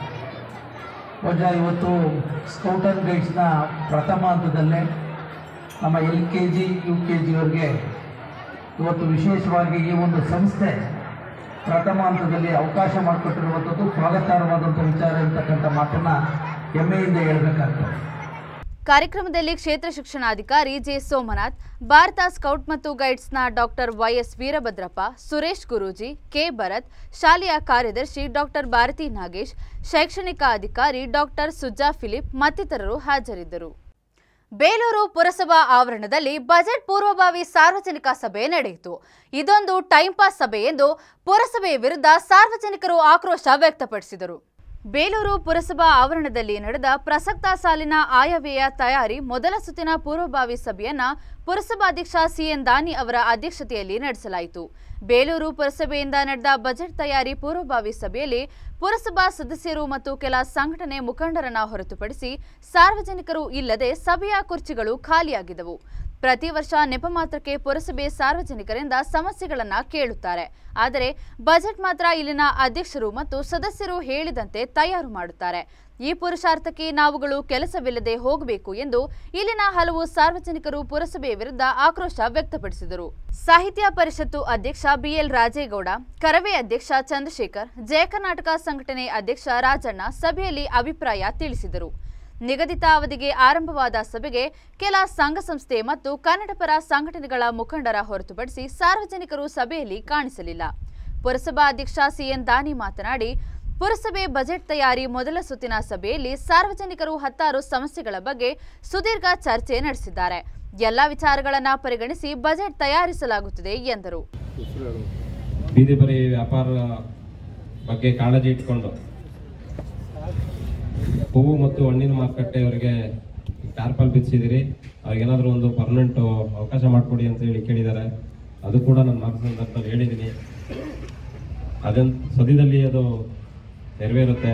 ಬಹುಶಃ ಇವತ್ತು ಸ್ಕೌಟ್ ಆ್ಯಂಡ್ ಗೈಡ್ಸ್ನ ಪ್ರಥಮ ಹಂತದಲ್ಲೇ ನಮ್ಮ L K G U K ಜಿಯವರಿಗೆ ಇವತ್ತು ವಿಶೇಷವಾಗಿ ಈ ಒಂದು ಸಂಸ್ಥೆ ಪ್ರಥಮ ಹಂತದಲ್ಲಿ ಅವಕಾಶ ಮಾಡಿಕೊಟ್ಟಿರುವಂಥದ್ದು ಸ್ವಾಗತಾರ್ಹವಾದಂಥ ವಿಚಾರ ಇರತಕ್ಕಂಥ ಮಾತನ್ನು ಹೆಮ್ಮೆಯಿಂದ ಹೇಳಬೇಕಾಗ್ತದೆ ಕಾರ್ಯಕ್ರಮದಲ್ಲಿ ಕ್ಷೇತ್ರ ಶಿಕ್ಷಣಾಧಿಕಾರಿ ಜೆ ಸೋಮನಾಥ್ ಭಾರತ ಸ್ಕೌಟ್ ಮತ್ತು ಗೈಡ್ಸ್ನ doctor YS Veerabhadrappa Suresh Guruji K Bharat ಶಾಲೆಯ ಕಾರ್ಯದರ್ಶಿ ಡಾಕ್ಟರ್ ಭಾರತಿ ನಾಗೇಶ್ ಶೈಕ್ಷಣಿಕ ಅಧಿಕಾರಿ ಡಾಕ್ಟರ್ ಸುಜಾ ಫಿಲಿಪ್ ಮತ್ತಿತರರು ಹಾಜರಿದ್ದರು ಬೇಲೂರು ಪುರಸಭಾ ಆವರಣದಲ್ಲಿ ಬಜೆಟ್ ಪೂರ್ವಭಾವಿ ಸಾರ್ವಜನಿಕ ಸಭೆ ನಡೆಯಿತು ಇದೊಂದು ಟೈಂ ಪಾಸ್ ಸಭೆ ಎಂದು ಪುರಸಭೆಯ ವಿರುದ್ಧ ಸಾರ್ವಜನಿಕರು ಆಕ್ರೋಶ ವ್ಯಕ್ತಪಡಿಸಿದರು ಬೇಲೂರು ಪುರಸಭಾ ಆವರಣದಲ್ಲಿ ನಡೆದ ಪ್ರಸಕ್ತ ಸಾಲಿನ ಆಯವ್ಯಯ ತಯಾರಿ ಮೊದಲ ಸುತ್ತಿನ ಪೂರ್ವಭಾವಿ ಸಭೆಯನ್ನ ಪುರಸಭಾಧ್ಯಕ್ಷ ಸಿಎನ್ ದಾನಿ ಅವರ ಅಧ್ಯಕ್ಷತೆಯಲ್ಲಿ ನಡೆಸಲಾಯಿತು ಬೇಲೂರು ಪುರಸಭೆಯಿಂದ ನಡೆದ ಬಜೆಟ್ ತಯಾರಿ ಪೂರ್ವಭಾವಿ ಸಭೆಯಲ್ಲಿ ಪುರಸಭಾ ಸದಸ್ಯರು ಮತ್ತು ಕೆಲ ಸಂಘಟನೆ ಮುಖಂಡರನ್ನ ಹೊರತುಪಡಿಸಿ ಸಾರ್ವಜನಿಕರು ಇಲ್ಲದೆ ಸಭೆಯ ಕುರ್ಚಿಗಳು ಖಾಲಿಯಾಗಿದ್ದವು ಪ್ರತಿ ವರ್ಷ ನೆಪ ಮಾತ್ರಕ್ಕೆ ಪುರಸಭೆ ಸಾರ್ವಜನಿಕರಿಂದ ಸಮಸ್ಯೆಗಳನ್ನ ಕೇಳುತ್ತಾರೆ ಆದರೆ ಬಜೆಟ್ ಮಾತ್ರ ಇಲ್ಲಿನ ಅಧ್ಯಕ್ಷರು ಮತ್ತು ಸದಸ್ಯರು ಹೇಳಿದಂತೆ ತಯಾರು ಮಾಡುತ್ತಾರೆ ಈ ಪುರುಷಾರ್ಥಕ್ಕೆ ನಾವುಗಳು ಕೆಲಸವಿಲ್ಲದೆ ಹೋಗಬೇಕು ಎಂದು ಇಲ್ಲಿನ ಹಲವು ಸಾರ್ವಜನಿಕರು ಪುರಸಭೆ ವಿರುದ್ಧ ಆಕ್ರೋಶ ವ್ಯಕ್ತಪಡಿಸಿದರು ಸಾಹಿತ್ಯ ಪರಿಷತ್ತು ಅಧ್ಯಕ್ಷ ಬಿಎಲ್ ರಾಜೇಗೌಡ ಕರವೇ ಅಧ್ಯಕ್ಷ ಚಂದ್ರಶೇಖರ್ ಜಯ ಕರ್ನಾಟಕ ಸಂಘಟನೆ ಅಧ್ಯಕ್ಷ ರಾಜಣ್ಣ ಸಭೆಯಲ್ಲಿ ಅಭಿಪ್ರಾಯ ತಿಳಿಸಿದರು ನಿಗದಿತ ಅವಧಿಗೆ ಆರಂಭವಾದ ಸಭೆಗೆ ಕೆಲ ಸಂಘ ಸಂಸ್ಥೆ ಮತ್ತು ಕನ್ನಡಪರ ಸಂಘಟನೆಗಳ ಮುಖಂಡರ ಹೊರತುಪಡಿಸಿ ಸಾರ್ವಜನಿಕರು ಸಭೆಯಲ್ಲಿ ಕಾಣಿಸಲಿಲ್ಲ ಪುರಸಭಾ ಅಧ್ಯಕ್ಷ ಸಿಎನ್ ದಾನಿ ಮಾತನಾಡಿ ಪುರಸಭೆ ಬಜೆಟ್ ತಯಾರಿ ಮೊದಲ ಸುತ್ತಿನ ಸಭೆಯಲ್ಲಿ ಸಾರ್ವಜನಿಕರು ಹತ್ತಾರು ಸಮಸ್ಯೆಗಳ ಬಗ್ಗೆ ಸುದೀರ್ಘ ಚರ್ಚೆ ನಡೆಸಿದ್ದಾರೆ ಎಲ್ಲಾ ವಿಚಾರಗಳನ್ನ ಪರಿಗಣಿಸಿ ಬಜೆಟ್ ತಯಾರಿಸಲಾಗುತ್ತದೆ ಎಂದರು ಬೀದಿ ಬರಿ ವ್ಯಾಪಾರ ಬಗ್ಗೆ ಕಾಳಜಿ ಇಟ್ಕೊಂಡು ಹೂವು ಮತ್ತು ಹಣ್ಣಿನ ಮಾರುಕಟ್ಟೆಯವರಿಗೆ ಟಾರ್ಪಲ್ ಬಿಚ್ಚಿದಿರಿ ಅವ್ರಿಗೇನಾದರೂ ಒಂದು ಪರ್ಮನೆಂಟ್ ಅವಕಾಶ ಮಾಡಿಕೊಡಿ ಅಂತ ಹೇಳಿ ಕೇಳಿದ್ದಾರೆ ಅದು ಕೂಡ ನಾನು ಮಾರ್ಗದರ್ಶನದಲ್ಲಿ ಹೇಳಿದ್ದೀನಿ ಅದನ್ ಸದ್ಯದಲ್ಲಿ ಅದು ನೆರವೇರುತ್ತೆ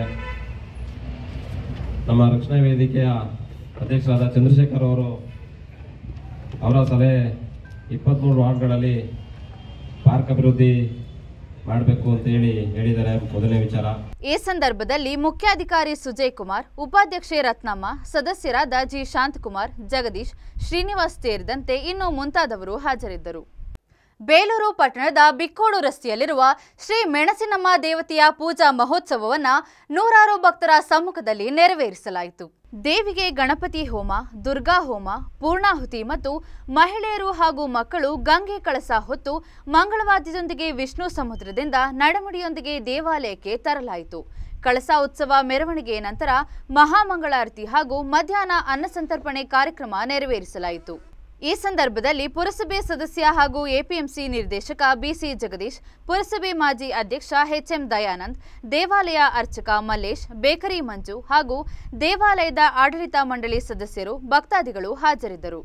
ನಮ್ಮ ರಕ್ಷಣಾ ವೇದಿಕೆಯ ಅಧ್ಯಕ್ಷರಾದ ಚಂದ್ರಶೇಖರ್ ಅವರು ಅವರ ಸಲಹೆ ಇಪ್ಪತ್ತ್ಮೂರು ವಾರ್ಡ್ಗಳಲ್ಲಿ ಪಾರ್ಕ್ ಅಭಿವೃದ್ಧಿ ಮಾಡಬೇಕು ಅಂತ ಹೇಳಿ ಹೇಳಿದ್ದಾರೆ ಮೊದಲನೇ ವಿಚಾರ ಈ ಸಂದರ್ಭದಲ್ಲಿ ಮುಖ್ಯಾಧಿಕಾರಿ ಸುಜಯ್ ಕುಮಾರ್ ಉಪಾಧ್ಯಕ್ಷೆ ರತ್ನಮ್ಮ ಸದಸ್ಯರಾದ ಜಿ ಶಾಂತಕುಮಾರ್ ಜಗದೀಶ್ ಶ್ರೀನಿವಾಸ್ ಸೇರಿದಂತೆ ಇನ್ನು ಮುಂತಾದವರು ಹಾಜರಿದ್ದರು ಬೇಲೂರು ಪಟ್ಟಣದ ಬಿಕ್ಕೋಡು ರಸ್ತೆಯಲ್ಲಿರುವ ಶ್ರೀ ಮೆಣಸಿನಮ್ಮ ದೇವತೆಯ ಪೂಜಾ ಮಹೋತ್ಸವವನ್ನ ನೂರಾರು ಭಕ್ತರ ಸಮ್ಮುಖದಲ್ಲಿ ನೆರವೇರಿಸಲಾಯಿತು ದೇವಿಗೆ ಗಣಪತಿ ಹೋಮ ದುರ್ಗಾ ಹೋಮ ಪೂರ್ಣಾಹುತಿ ಮತ್ತು ಮಹಿಳೆಯರು ಹಾಗೂ ಮಕ್ಕಳು ಗಂಗೆ ಕಳಸ ಹೊತ್ತು ಮಂಗಳವಾದ್ಯದೊಂದಿಗೆ ವಿಷ್ಣು ಸಮುದ್ರದಿಂದ ನಡಮುಡಿಯೊಂದಿಗೆ ದೇವಾಲಯಕ್ಕೆ ತರಲಾಯಿತು ಕಳಸ ಉತ್ಸವ ಮೆರವಣಿಗೆ ನಂತರ ಮಹಾಮಂಗಳಾರತಿ ಹಾಗೂ ಮಧ್ಯಾಹ್ನ ಅನ್ನಸಂತರ್ಪಣೆ ಕಾರ್ಯಕ್ರಮ ನೆರವೇರಿಸಲಾಯಿತು ಈ ಸಂದರ್ಭದಲ್ಲಿ ಪುರಸಭೆ ಸದಸ್ಯ ಹಾಗೂ ಎಪಿಎಂಸಿ ನಿರ್ದೇಶಕ ಬಿಸಿ ಜಗದೀಶ್ ಪುರಸಭೆ ಮಾಜಿ ಅಧ್ಯಕ್ಷ ಎಚ್ಎಂ ದಯಾನಂದ್ ದೇವಾಲಯ ಅರ್ಚಕ ಮಲ್ಲೇಶ್ ಬೇಕರಿ ಮಂಜು ಹಾಗೂ ದೇವಾಲಯದ ಆಡಳಿತ ಮಂಡಳಿ ಸದಸ್ಯರು ಭಕ್ತಾದಿಗಳು ಹಾಜರಿದ್ದರು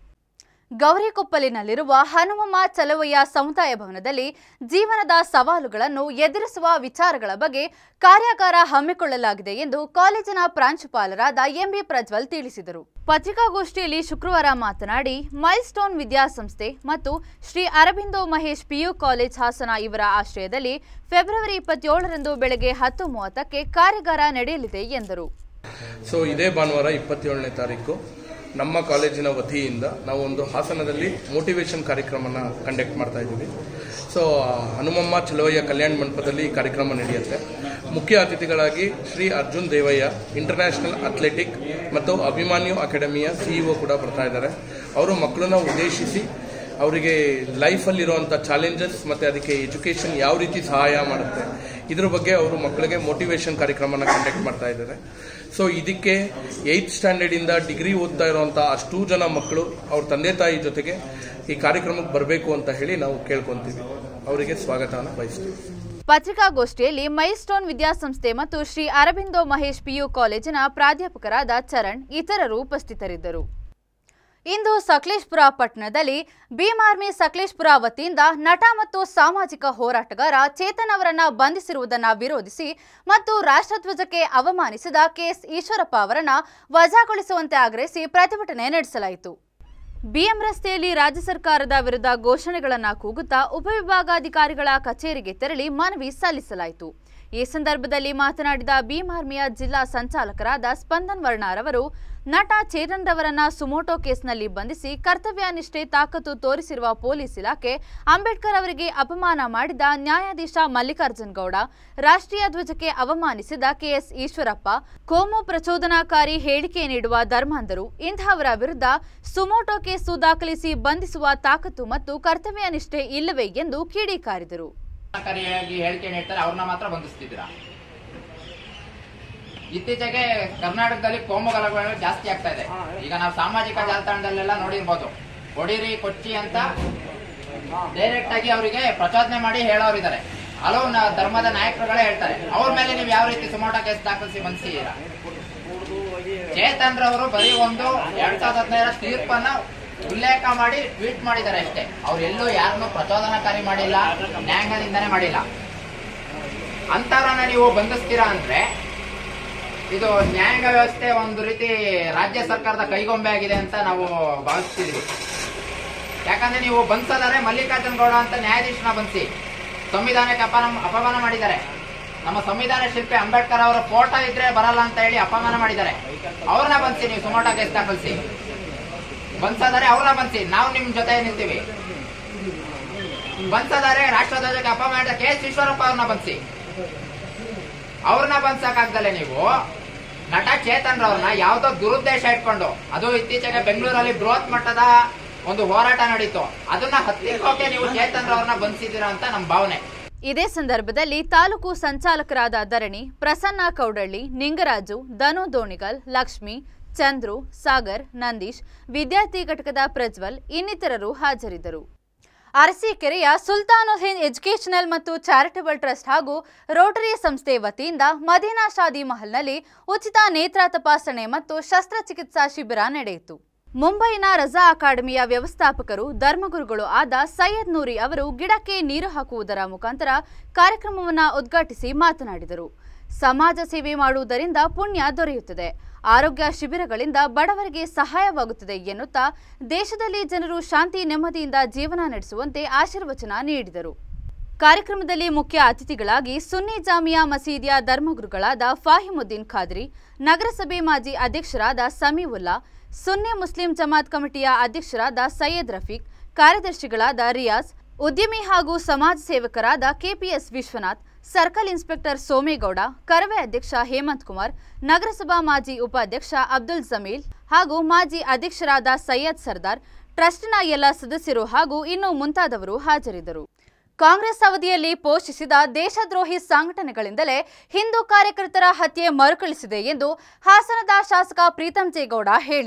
ಗೌರಿಕೊಪ್ಪಲಿನಲ್ಲಿರುವ ಹನುಮಮ್ಮ ಚಲವಯ್ಯ ಸಮುದಾಯ ಭವನದಲ್ಲಿ ಜೀವನದ ಸವಾಲುಗಳನ್ನು ಎದುರಿಸುವ ವಿಚಾರಗಳ ಬಗ್ಗೆ ಕಾರ್ಯಾಗಾರ ಹಮ್ಮಿಕೊಳ್ಳಲಾಗಿದೆ ಎಂದು ಕಾಲೇಜಿನ ಪ್ರಾಂಶುಪಾಲರಾದ ಎಂಬಿ ಪ್ರಜ್ವಲ್ ತಿಳಿಸಿದರು ಪತ್ರಿಕಾಗೋಷ್ಠಿಯಲ್ಲಿ ಶುಕ್ರವಾರ ಮಾತನಾಡಿ ಮೈಲ್ ಸ್ಟೋನ್ ವಿದ್ಯಾಸಂಸ್ಥೆ ಮತ್ತು ಶ್ರೀ ಅರಬಿಂದೋ ಮಹೇಶ್ ಪಿಯು ಕಾಲೇಜ್ ಹಾಸನ ಇವರ ಆಶ್ರಯದಲ್ಲಿ ಫೆಬ್ರವರಿ ಇಪ್ಪತ್ತೇಳರಂದು ಬೆಳಗ್ಗೆ ಹತ್ತು ಮೂವತ್ತಕ್ಕೆ ಕಾರ್ಯಾಗಾರ ನಡೆಯಲಿದೆ ಎಂದರು ಸೊ ಇದೇ ಭಾನುವಾರ ಇಪ್ಪತ್ತೇಳನೇ ತಾರೀಕು ನಮ್ಮ ಕಾಲೇಜಿನ ವತಿಯಿಂದ ನಾವು ಒಂದು ಹಾಸನದಲ್ಲಿ ಮೋಟಿವೇಶನ್ ಕಾರ್ಯಕ್ರಮನ ಕಂಡಕ್ಟ್ ಮಾಡ್ತಾ ಇದ್ದೀವಿ ಸೊ ಹನುಮಮ್ಮ ಚಲವಯ್ಯ ಕಲ್ಯಾಣ ಮಂಟಪದಲ್ಲಿ ಈ ಕಾರ್ಯಕ್ರಮ ನಡೆಯುತ್ತೆ ಮುಖ್ಯ ಅತಿಥಿಗಳಾಗಿ ಶ್ರೀ ಅರ್ಜುನ್ ದೇವಯ್ಯ ಇಂಟರ್ನ್ಯಾಷನಲ್ ಅಥ್ಲೆಟಿಕ್ ಮತ್ತು ಅಭಿಮಾನ್ಯು ಅಕಾಡೆಮಿಯ ಸಿಇಒ ಕೂಡ ಬರ್ತಾ ಇದ್ದಾರೆ ಅವರು ಮಕ್ಕಳನ್ನ ಉದ್ದೇಶಿಸಿ ಅವರಿಗೆ ಲೈಫಲ್ಲಿರುವಂಥ ಚಾಲೆಂಜಸ್ ಮತ್ತು ಅದಕ್ಕೆ ಎಜುಕೇಷನ್ ಯಾವ ರೀತಿ ಸಹಾಯ ಮಾಡುತ್ತೆ ಇದ್ರ ಬಗ್ಗೆ ಅವರು ಮಕ್ಕಳಿಗೆ ಮೋಟಿವೇಶನ್ ಕಾರ್ಯಕ್ರಮನ ಕಂಡಕ್ಟ್ ಮಾಡ್ತಾ ಇದ್ದಾರೆ ಸೊ ಇದಕ್ಕೆ ಏಯ್ತ್ ಸ್ಟ್ಯಾಂಡರ್ಡಿಂದ ಡಿಗ್ರಿ ಓದ್ತಾ ಇರುವಂಥ ಅಷ್ಟೂ ಜನ ಮಕ್ಕಳು ಅವ್ರ ತಂದೆ ತಾಯಿ ಜೊತೆಗೆ ಈ ಕಾರ್ಯಕ್ರಮಕ್ಕೆ ಬರಬೇಕು ಅಂತ ಹೇಳಿ ನಾವು ಕೇಳ್ಕೊಂತೀವಿ ಅವರಿಗೆ ಸ್ವಾಗತವನ್ನು ಬಯಸ್ತೀವಿ ಪತ್ರಿಕಾಗೋಷ್ಠಿಯಲ್ಲಿ ಮೈಲ್ಸ್ಟೋನ್ ವಿದ್ಯಾಸಂಸ್ಥೆ ಮತ್ತು ಶ್ರೀ ಅರಬಿಂದೋ ಮಹೇಶ್ ಪಿಯು ಕಾಲೇಜಿನ ಪ್ರಾಧ್ಯಾಪಕರಾದ ಚರಣ್ ಇತರರು ಉಪಸ್ಥಿತರಿದ್ದರು ಇಂದು ಸಕಲೇಶ್ಪುರ ಪಟ್ಟಣದಲ್ಲಿ ಭೀಮ್ ಆರ್ಮಿ ಸಕಲೇಶ್ಪುರ ವತಿಯಿಂದ ನಟ ಮತ್ತು ಸಾಮಾಜಿಕ ಹೋರಾಟಗಾರ ಚೇತನ್ ಅವರನ್ನ ಬಂಧಿಸಿರುವುದನ್ನು ವಿರೋಧಿಸಿ ಮತ್ತು ರಾಷ್ಟ್ರಧ್ವಜಕ್ಕೆ ಅವಮಾನಿಸಿದ ಕೆಎಸ್ ಈಶ್ವರಪ್ಪ ಅವರನ್ನ ವಜಾಗೊಳಿಸುವಂತೆ ಆಗ್ರಹಿಸಿ ಪ್ರತಿಭಟನೆ ನಡೆಸಲಾಯಿತು ಬಿಎಂ ರಸ್ತೆಯಲ್ಲಿ ರಾಜ್ಯ ಸರ್ಕಾರದ ವಿರುದ್ಧ ಘೋಷಣೆಗಳನ್ನು ಕೂಗುತ್ತಾ ಉಪವಿಭಾಗಾಧಿಕಾರಿಗಳ ಕಚೇರಿಗೆ ತೆರಳಿ ಮನವಿ ಸಲ್ಲಿಸಲಾಯಿತು ಈ ಸಂದರ್ಭದಲ್ಲಿ ಮಾತನಾಡಿದ ಭೀಮ್ ಆರ್ಮಿಯ ಜಿಲ್ಲಾ ಸಂಚಾಲಕರಾದ ಸ್ಪಂದನ್ ವರ್ಣಾರವರು ನಟ ಚೇತನ್ ರವರನ್ನ ಸುಮೋಟೋ ಕೇಸ್ನಲ್ಲಿ ಬಂಧಿಸಿ ಕರ್ತವ್ಯ ನಿಷ್ಠೆ ತಾಕತ್ತು ತೋರಿಸಿರುವ ಪೊಲೀಸ್ ಇಲಾಖೆ ಅಂಬೇಡ್ಕರ್ ಅವರಿಗೆ ಅಪಮಾನ ಮಾಡಿದ ನ್ಯಾಯಾಧೀಶ ಮಲ್ಲಿಕಾರ್ಜುನ್ ಗೌಡ ರಾಷ್ಟ್ರೀಯ ಧ್ವಜಕ್ಕೆ ಅವಮಾನಿಸಿದ ಕೆಎಸ್ ಈಶ್ವರಪ್ಪ ಕೋಮು ಪ್ರಚೋದನಾಕಾರಿ ಹೇಳಿಕೆ ನೀಡುವ ಧರ್ಮಾಂಧರು ಇಂತಹವರ ವಿರುದ್ಧ ಸುಮೋಟೋ ಕೇಸು ದಾಖಲಿಸಿ ಬಂಧಿಸುವ ತಾಕತ್ತು ಮತ್ತು ಕರ್ತವ್ಯ ನಿಷ್ಠೆ ಇಲ್ಲವೇ ಎಂದು ಕಿಡಿಕಾರಿದರು ಕರಿಯಾಗಿ ಹೇಳಿಕೆ ನೀಡ್ತಾರೆ ಅವ್ರನ್ನ ಮಾತ್ರ ಬಂಧಿಸ್ತಿದ್ದೀರಾ ಇತ್ತೀಚೆಗೆ ಕರ್ನಾಟಕದಲ್ಲಿ ಕೋಮು ಗಲಭೆಗಳು ಜಾಸ್ತಿ ಆಗ್ತಾ ಇದೆ ಈಗ ನಾವು ಸಾಮಾಜಿಕ ಜಾಲತಾಣದಲ್ಲೆಲ್ಲ ನೋಡಿರ್ಬೋದು ಹೊಡಿರಿ ಕೊಚ್ಚಿ ಅಂತ ಡೈರೆಕ್ಟ್ ಆಗಿ ಅವರಿಗೆ ಪ್ರಚೋದನೆ ಮಾಡಿ ಹೇಳೋರಿದ್ದಾರೆ ಹಲವು ನ- ಧರ್ಮದ ನಾಯಕರುಗಳೇ ಹೇಳ್ತಾರೆ ಅವ್ರ ಮೇಲೆ ನೀವು ಯಾವ ರೀತಿ ಸುಮೋಟ ಕೇಸ್ ದಾಖಲಿಸಿ ಬಂಧಿಸಿದ್ದೀರಾ ಚೇತನ್ ರವರು ಬರೀ ಒಂದು ಎರಡ್ ಸಾವಿರದ ಹದಿನೈದರ ತೀರ್ಪನ್ನ ಉಲ್ಲೇಖ ಮಾಡಿ ಟ್ವೀಟ್ ಮಾಡಿದ್ದಾರೆ ಅಷ್ಟೇ ಅವ್ರು ಎಲ್ಲೂ ಯಾರನ್ನೂ ಪ್ರಚೋದನಕಾರಿ ಮಾಡಿಲ್ಲ ನ್ಯಾಯಾಂಗದಿಂದನೇ ಮಾಡಿಲ್ಲ ಅಂತವ್ರನ್ನ ನೀವು ಬಂಧಿಸ್ತೀರಾ ಅಂದ್ರೆ ಇದು ನ್ಯಾಯಾಂಗ ವ್ಯವಸ್ಥೆ ಒಂದು ರೀತಿ ರಾಜ್ಯ ಸರ್ಕಾರದ ಕೈಗೊಂಬೆ ಆಗಿದೆ ಅಂತ ನಾವು ಭಾವಿಸ್ತಿದೀವಿ ಯಾಕಂದ್ರೆ ನೀವು ಬಂಧಿಸೋದಾದ್ರೆ ಮಲ್ಲಿಕಾರ್ಜುನ್ ಗೌಡ ಅಂತ ನ್ಯಾಯಾಧೀಶನ ಬಂಧಿಸಿ ಸಂವಿಧಾನಕ್ಕೆ ಅಪಮಾನ ಅಪಮಾನ ಮಾಡಿದ್ದಾರೆ ನಮ್ಮ ಸಂವಿಧಾನ ಶಿಲ್ಪಿ ಅಂಬೇಡ್ಕರ್ ಅವರ ಫೋಟೋ ಇದ್ರೆ ಬರಲ್ಲ ಅಂತ ಹೇಳಿ ಅಪಮಾನ ಮಾಡಿದ್ದಾರೆ ಅವ್ರನ್ನ ಬಂಧಿಸಿ ನೀವು ಸುಮೋಟ ಕೇಸ್ ದಾಖಲಿಸಿ ಬಂಧಿಸೋದಾರೆ ಅವ್ರನ್ನ ಬಂಧಿಸಿ ನಾವು ನಿಮ್ ಜೊತೆ ನಿಲ್ತೀವಿ ಬಂಧಿಸೋದಾರೆ ರಾಷ್ಟ್ರಧ್ವಜಕ್ಕೆ ಅಪಮಾನ ಮಾಡಿದ ಕೆ ಎಸ್ ಈಶ್ವರಪ್ಪ ಅವ್ರನ್ನ ಬಂಧಿಸಿ ಅವ್ರನ್ನ ಬಂಧಿಸಕ್ಕಾಗ್ದಲೆ ನೀವು ನಟ ಚೇತನ್ ರವ್ರನ್ನ ಯಾವ್ದೋ ದುರುದ್ದೇಶ ಇಟ್ಕೊಂಡು ಅದು ಇತ್ತೀಚೆಗೆ ಬೆಂಗಳೂರಲ್ಲಿ ಬೃಹತ್ ಮಟ್ಟದ ಒಂದು ಹೋರಾಟ ನಡೀತು ಅದನ್ನ ಹತ್ತಿಕ್ಕೋಕೆ ನೀವು ಚೇತನ್ ರವ್ರನ್ನ ಬಂಧಿಸಿದ್ದೀರಾ ಅಂತ ನಮ್ಮ ಭಾವನೆ ಇದೇ ಸಂದರ್ಭದಲ್ಲಿ ತಾಲೂಕು ಸಂಚಾಲಕರಾದ ಧರಣಿ ಪ್ರಸನ್ನ ಕೌಡಳ್ಳಿ ನಿಂಗರಾಜು ಧನು ದೋಣಿಗಲ್ ಲಕ್ಷ್ಮಿ ಚಂದ್ರು ಸಾಗರ್ ನಂದೀಶ್ ವಿದ್ಯಾರ್ಥಿ ಘಟಕದ ಪ್ರಜ್ವಲ್ ಇನ್ನಿತರರು ಹಾಜರಿದ್ದರು ಅರಸೀಕೆರೆಯ ಸುಲ್ತಾನುಲ್ ಹಿಂದ್ ಎಜುಕೇಷನಲ್ ಮತ್ತು ಚಾರಿಟಬಲ್ ಟ್ರಸ್ಟ್ ಹಾಗೂ ರೋಟರಿ ಸಂಸ್ಥೆ ವತಿಯಿಂದ ಮದೀನಾ ಶಾದಿ ಮಹಲ್ನಲ್ಲಿ ಉಚಿತ ನೇತ್ರ ತಪಾಸಣೆ ಮತ್ತು ಶಸ್ತ್ರಚಿಕಿತ್ಸಾ ಶಿಬಿರ ನಡೆಯಿತು ಮುಂಬೈನ ರಜಾ ಅಕಾಡೆಮಿಯ ವ್ಯವಸ್ಥಾಪಕರು ಧರ್ಮಗುರುಗಳು ಆದ ಸೈಯದ್ ನೂರಿ ಅವರು ಗಿಡಕ್ಕೆ ನೀರು ಹಾಕುವುದರ ಮುಖಾಂತರ ಕಾರ್ಯಕ್ರಮವನ್ನು ಉದ್ಘಾಟಿಸಿ ಮಾತನಾಡಿದರು ಸಮಾಜ ಸೇವೆ ಮಾಡುವುದರಿಂದ ಪುಣ್ಯ ದೊರೆಯುತ್ತದೆ ಆರೋಗ್ಯ ಶಿಬಿರಗಳಿಂದ ಬಡವರಿಗೆ ಸಹಾಯವಾಗುತ್ತದೆ ಎನ್ನುತ್ತಾ ದೇಶದಲ್ಲಿ ಜನರು ಶಾಂತಿ ನೆಮ್ಮದಿಯಿಂದ ಜೀವನ ನಡೆಸುವಂತೆ ಆಶೀರ್ವಚನ ನೀಡಿದರು ಕಾರ್ಯಕ್ರಮದಲ್ಲಿ ಮುಖ್ಯ ಅತಿಥಿಗಳಾಗಿ ಸುನ್ನಿ ಜಾಮಿಯಾ ಮಸೀದಿಯ ಧರ್ಮಗುರುಗಳಾದ ಫಾಹಿಮುದ್ದೀನ್ ಖಾದ್ರಿ ನಗರಸಭೆ ಮಾಜಿ ಅಧ್ಯಕ್ಷರಾದ ಸಮೀವುಲ್ಲಾ ಸುನ್ನಿ ಮುಸ್ಲಿಂ ಜಮಾತ್ ಕಮಿಟಿಯ ಅಧ್ಯಕ್ಷರಾದ ಸೈಯದ್ ರಫೀಕ್ ಕಾರ್ಯದರ್ಶಿಗಳಾದ ರಿಯಾಜ್ ಉದ್ಯಮಿ ಹಾಗೂ ಸಮಾಜ ಸೇವಕರಾದ KPS Vishwanath circle inspector Somegowda Karave ಅಧ್ಯಕ್ಷ ಹೇಮಂತ್ ಕುಮಾರ್ ನಗರಸಭಾ ಮಾಜಿ ಉಪಾಧ್ಯಕ್ಷ ಅಬ್ದುಲ್ ಜಮೀಲ್ ಹಾಗೂ ಮಾಜಿ ಅಧ್ಯಕ್ಷರಾದ ಸೈಯದ್ ಸರ್ದಾರ್ ಟ್ರಸ್ಟ್ನ ಎಲ್ಲ ಸದಸ್ಯರು ಹಾಗೂ ಇನ್ನು ಮುಂತಾದವರು ಹಾಜರಿದ್ದರು ಕಾಂಗ್ರೆಸ್ ಅವಧಿಯಲ್ಲಿ ಪೋಷಿಸಿದ ದೇಶದ್ರೋಹಿ ಸಂಘಟನೆಗಳಿಂದಲೇ ಹಿಂದೂ ಕಾರ್ಯಕರ್ತರ ಹತ್ಯೆ ಮರುಕಳಿಸಿದೆ ಎಂದು ಹಾಸನದ ಶಾಸಕ ಪ್ರೀತಂ ಜೇಗೌಡ ಹೇಳಿದರು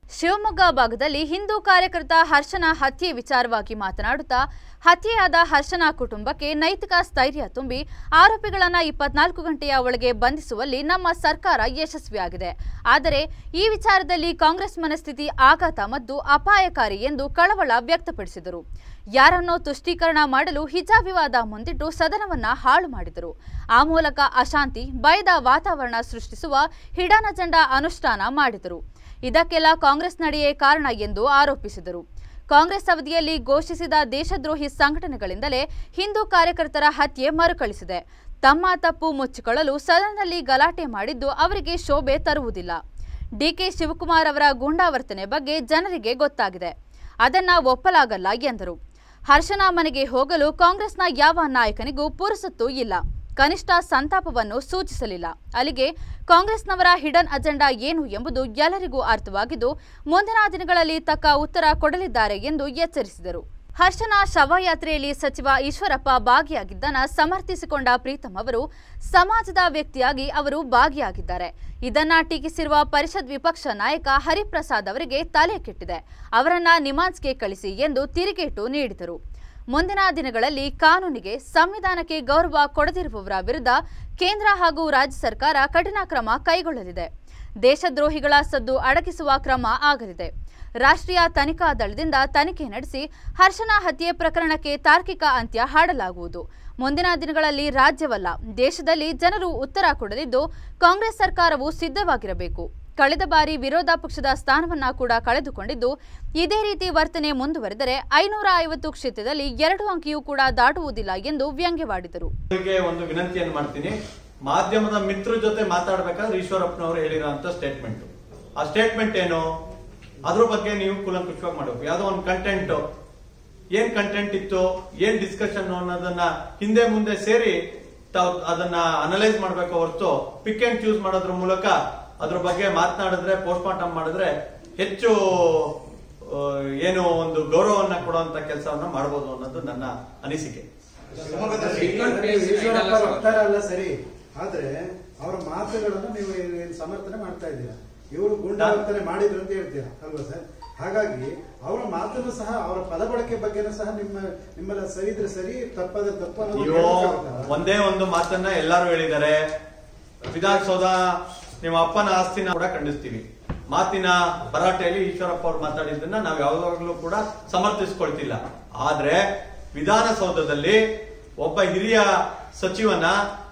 ಶಿವಮೊಗ್ಗ ಭಾಗದಲ್ಲಿ ಹಿಂದೂ ಕಾರ್ಯಕರ್ತ ಹರ್ಷನ ಹತ್ಯೆ ವಿಚಾರವಾಗಿ ಮಾತನಾಡುತ್ತಾ ಹತ್ಯೆಯಾದ ಹರ್ಷನ ಕುಟುಂಬಕ್ಕೆ ನೈತಿಕ ಸ್ಥೈರ್ಯ ತುಂಬಿ ಆರೋಪಿಗಳನ್ನ ಇಪ್ಪತ್ನಾಲ್ಕು ಗಂಟೆಯ ಒಳಗೆ ಬಂಧಿಸುವಲ್ಲಿ ನಮ್ಮ ಸರ್ಕಾರ ಯಶಸ್ವಿಯಾಗಿದೆ ಆದರೆ ಈ ವಿಚಾರದಲ್ಲಿ ಕಾಂಗ್ರೆಸ್ ಮನಸ್ಥಿತಿ ಆಘಾತ ಮತ್ತು ಅಪಾಯಕಾರಿ ಎಂದು ಕಳವಳ ವ್ಯಕ್ತಪಡಿಸಿದರು ಯಾರನ್ನೋ ತುಷ್ಟೀಕರಣ ಮಾಡಲು ಹಿಜಾಬ್ ವಿವಾದ ಮುಂದಿಟ್ಟು ಸದನವನ್ನ ಹಾಳು ಮಾಡಿದರು ಆ ಮೂಲಕ ಅಶಾಂತಿ ಭಯದ ವಾತಾವರಣ ಸೃಷ್ಟಿಸುವ ಹಿಡಾನ ಜಂಡ ಅನುಷ್ಠಾನ ಮಾಡಿದರು ಇದಕ್ಕೆಲ್ಲ ಕಾಂಗ್ರೆಸ್ ನಡೆಯೇ ಕಾರಣ ಎಂದು ಆರೋಪಿಸಿದರು ಕಾಂಗ್ರೆಸ್ ಅವಧಿಯಲ್ಲಿ ಘೋಷಿಸಿದ ದೇಶದ್ರೋಹಿ ಸಂಘಟನೆಗಳಿಂದಲೇ ಹಿಂದೂ ಕಾರ್ಯಕರ್ತರ ಹತ್ಯೆ ಮರುಕಳಿಸಿದೆ ತಮ್ಮ ತಪ್ಪು ಮುಚ್ಚಿಕೊಳ್ಳಲು ಸದನದಲ್ಲಿ ಗಲಾಟೆ ಮಾಡಿದ್ದು ಅವರಿಗೆ ಶೋಭೆ ತರುವುದಿಲ್ಲ ಡಿಕೆ ಶಿವಕುಮಾರ್ ಅವರ ಗೂಂಡಾವರ್ತನೆ ಬಗ್ಗೆ ಜನರಿಗೆ ಗೊತ್ತಾಗಿದೆ ಅದನ್ನ ಒಪ್ಪಲಾಗಲ್ಲ ಎಂದರು ಹರ್ಷನ ಮನೆಗೆ ಹೋಗಲು ಕಾಂಗ್ರೆಸ್ನ ಯಾವ ನಾಯಕನಿಗೂ ಪುರುಸೊತ್ತು ಇಲ್ಲ ಕನಿಷ್ಠ ಸಂತಾಪವನ್ನು ಸೂಚಿಸಲಿಲ್ಲ ಅಲ್ಲಿಗೆ ಕಾಂಗ್ರೆಸ್ನವರ ಹಿಡನ್ ಅಜೆಂಡಾ ಏನು ಎಂಬುದು ಎಲ್ಲರಿಗೂ ಅರ್ಥವಾಗಿದ್ದು ಮುಂದಿನ ದಿನಗಳಲ್ಲಿ ತಕ್ಕ ಉತ್ತರ ಕೊಡಲಿದ್ದಾರೆ ಎಂದು ಎಚ್ಚರಿಸಿದರು ಹರ್ಷನ ಶವಯಾತ್ರೆಯಲ್ಲಿ ಸಚಿವ ಈಶ್ವರಪ್ಪ ಭಾಗಿಯಾಗಿದ್ದನ್ನ ಸಮರ್ಥಿಸಿಕೊಂಡ ಪ್ರೀತಂ ಅವರು ಸಮಾಜದ ವ್ಯಕ್ತಿಯಾಗಿ ಅವರು ಭಾಗಿಯಾಗಿದ್ದಾರೆ ಇದನ್ನ ಟೀಕಿಸಿರುವ ಪರಿಷತ್ ವಿಪಕ್ಷ ನಾಯಕ ಹರಿಪ್ರಸಾದ್ ಅವರಿಗೆ ತಲೆ ಕೆಟ್ಟಿದೆ ಅವರನ್ನ ನಿಮಾನ್ಸ್ಗೆ ಕಳಿಸಿ ಎಂದು ತಿರುಗೇಟು ನೀಡಿದರು ಮುಂದಿನ ದಿನಗಳಲ್ಲಿ ಕಾನೂನಿಗೆ ಸಂವಿಧಾನಕ್ಕೆ ಗೌರವ ಕೊಡದಿರುವವರ ವಿರುದ್ಧ ಕೇಂದ್ರ ಹಾಗೂ ರಾಜ್ಯ ಸರ್ಕಾರ ಕಠಿಣ ಕ್ರಮ ಕೈಗೊಳ್ಳಲಿದೆ ದೇಶದ್ರೋಹಿಗಳ ಸದ್ದು ಅಡಗಿಸುವ ಕ್ರಮ ಆಗಲಿದೆ ರಾಷ್ಟ್ರೀಯ ತನಿಖಾ ದಳದಿಂದ ತನಿಖೆ ನಡೆಸಿ ಹರ್ಷನ ಹತ್ಯೆ ಪ್ರಕರಣಕ್ಕೆ ತಾರ್ಕಿಕ ಅಂತ್ಯ ಹಾಡಲಾಗುವುದು ಮುಂದಿನ ದಿನಗಳಲ್ಲಿ ರಾಜ್ಯವಲ್ಲ ದೇಶದಲ್ಲಿ ಜನರು ಉತ್ತರ ಕೊಡಲಿದ್ದು ಕಾಂಗ್ರೆಸ್ ಸರ್ಕಾರವು ಸಿದ್ಧವಾಗಿರಬೇಕು ಕಳೆದ ಬಾರಿ ವಿರೋಧ ಪಕ್ಷದ ಸ್ಥಾನವನ್ನ ಕೂಡ ಕಳೆದುಕೊಂಡಿದ್ದು ಇದೇ ರೀತಿ ವರ್ತನೆ ಮುಂದುವರೆದರೆ ಐನೂರ ಐವತ್ತು ಕ್ಷೇತ್ರದಲ್ಲಿ ಎರಡು ಅಂಕಿಯೂ ಕೂಡ ದಾಟುವುದಿಲ್ಲ ಎಂದು ವ್ಯಂಗ್ಯವಾಡಿದರು ಅವರಿಗೆ ಒಂದು ವಿನಂತಿಯನ್ನು ಮಾಡ್ತೀನಿ ಮಾಧ್ಯಮದ ಮಿತ್ರ ಜೊತೆ ಮಾತಾಡ್ಬೇಕಾದ್ರೆ ಈಶ್ವರಪ್ಪನವರು ಹೇಳಿರೋಂತ ಸ್ಟೇಟ್ಮೆಂಟ್ ಆ ಸ್ಟೇಟ್ಮೆಂಟ್ ಏನು ಅದ್ರ ಬಗ್ಗೆ ನೀವು ಕೂಲಂಕುಷವಾಗಿ ಮಾಡಬೇಕು ಯಾವ್ದೋ ಒಂದು ಕಂಟೆಂಟ್ ಏನ್ ಕಂಟೆಂಟ್ ಇತ್ತು ಏನ್ ಡಿಸ್ಕಷನ್ ಅನ್ನೋದನ್ನ ಹಿಂದೆ ಮುಂದೆ ಸೇರಿ ತಾವು ಅದನ್ನ ಅನಲೈಸ್ ಮಾಡ್ಬೇಕು ಹೊರತು ಪಿಕ್ ಅಂಡ್ ಚೂಸ್ ಮಾಡೋದ್ರ ಮೂಲಕ ಅದ್ರ ಬಗ್ಗೆ ಮಾತನಾಡಿದ್ರೆ ಪೋಸ್ಟ್ ಮಾರ್ಟಮ್ ಮಾಡಿದ್ರೆ ಹೆಚ್ಚು ಆ, ಏನು ಒಂದು ಗೌರವವನ್ನ ಕೊಡುವಂತ ಕೆಲಸವನ್ನ ಮಾಡಬಹುದು ಅನ್ನೋದು ನನ್ನ ಅನಿಸಿಕೆ ಈಶ್ವರಪ್ಪ ವಕ್ತಾರ ಅಲ್ಲ ಸರಿ ಆದ್ರೆ ಅವರ ಮಾತುಗಳನ್ನು ನೀವು ಏನ್ ಸಮರ್ಥನೆ ಮಾಡ್ತಾ ಇದ್ದೀರಾ ಇವರು ಗೂಂಡಾವರ್ತನೆ ಮಾಡಿದ್ರು ಅಂತ ಹೇಳ್ತೀರಾ ಅಲ್ವಾ ಸರ್ ಹಾಗಾಗಿ ಅವರ ಮಾತನ್ನು ಸಹ ಅವರ ಪದ ಬಳಕೆ ಬಗ್ಗೆನೂ ಸಹ ನಿಮ್ಮ ನಿಮ್ಮೆಲ್ಲ ಸರಿ ಇದ್ರೆ ಸರಿ ತಪ್ಪದ ತಪ್ಪು ಅನ್ನೋದು ನೀವು ಹೇಳಕ್ಕಾಗುತ್ತಲ್ಲ? ಒಂದೇ ಒಂದು ಮಾತನ್ನ ಎಲ್ಲರೂ ಹೇಳಿದ್ದಾರೆ ವಿಧಾನಸೌಧ ನಿಮ್ಮ ಅಪ್ಪನ ಆಸ್ತಿನ ಕೂಡ ಖಂಡಿಸ್ತೀವಿ ಮಾತಿನ ಭರಾಟೆಯಲ್ಲಿ ಈಶ್ವರಪ್ಪ ಅವ್ರು ಮಾತಾಡಿದ್ದನ್ನ ನಾವು ಯಾವಾಗಲೂ ಕೂಡ ಸಮರ್ಥಿಸ್ಕೊಳ್ತಿಲ್ಲ ಆದ್ರೆ ವಿಧಾನಸೌಧದಲ್ಲಿ ಒಬ್ಬ ಹಿರಿಯ ಸಚಿವನ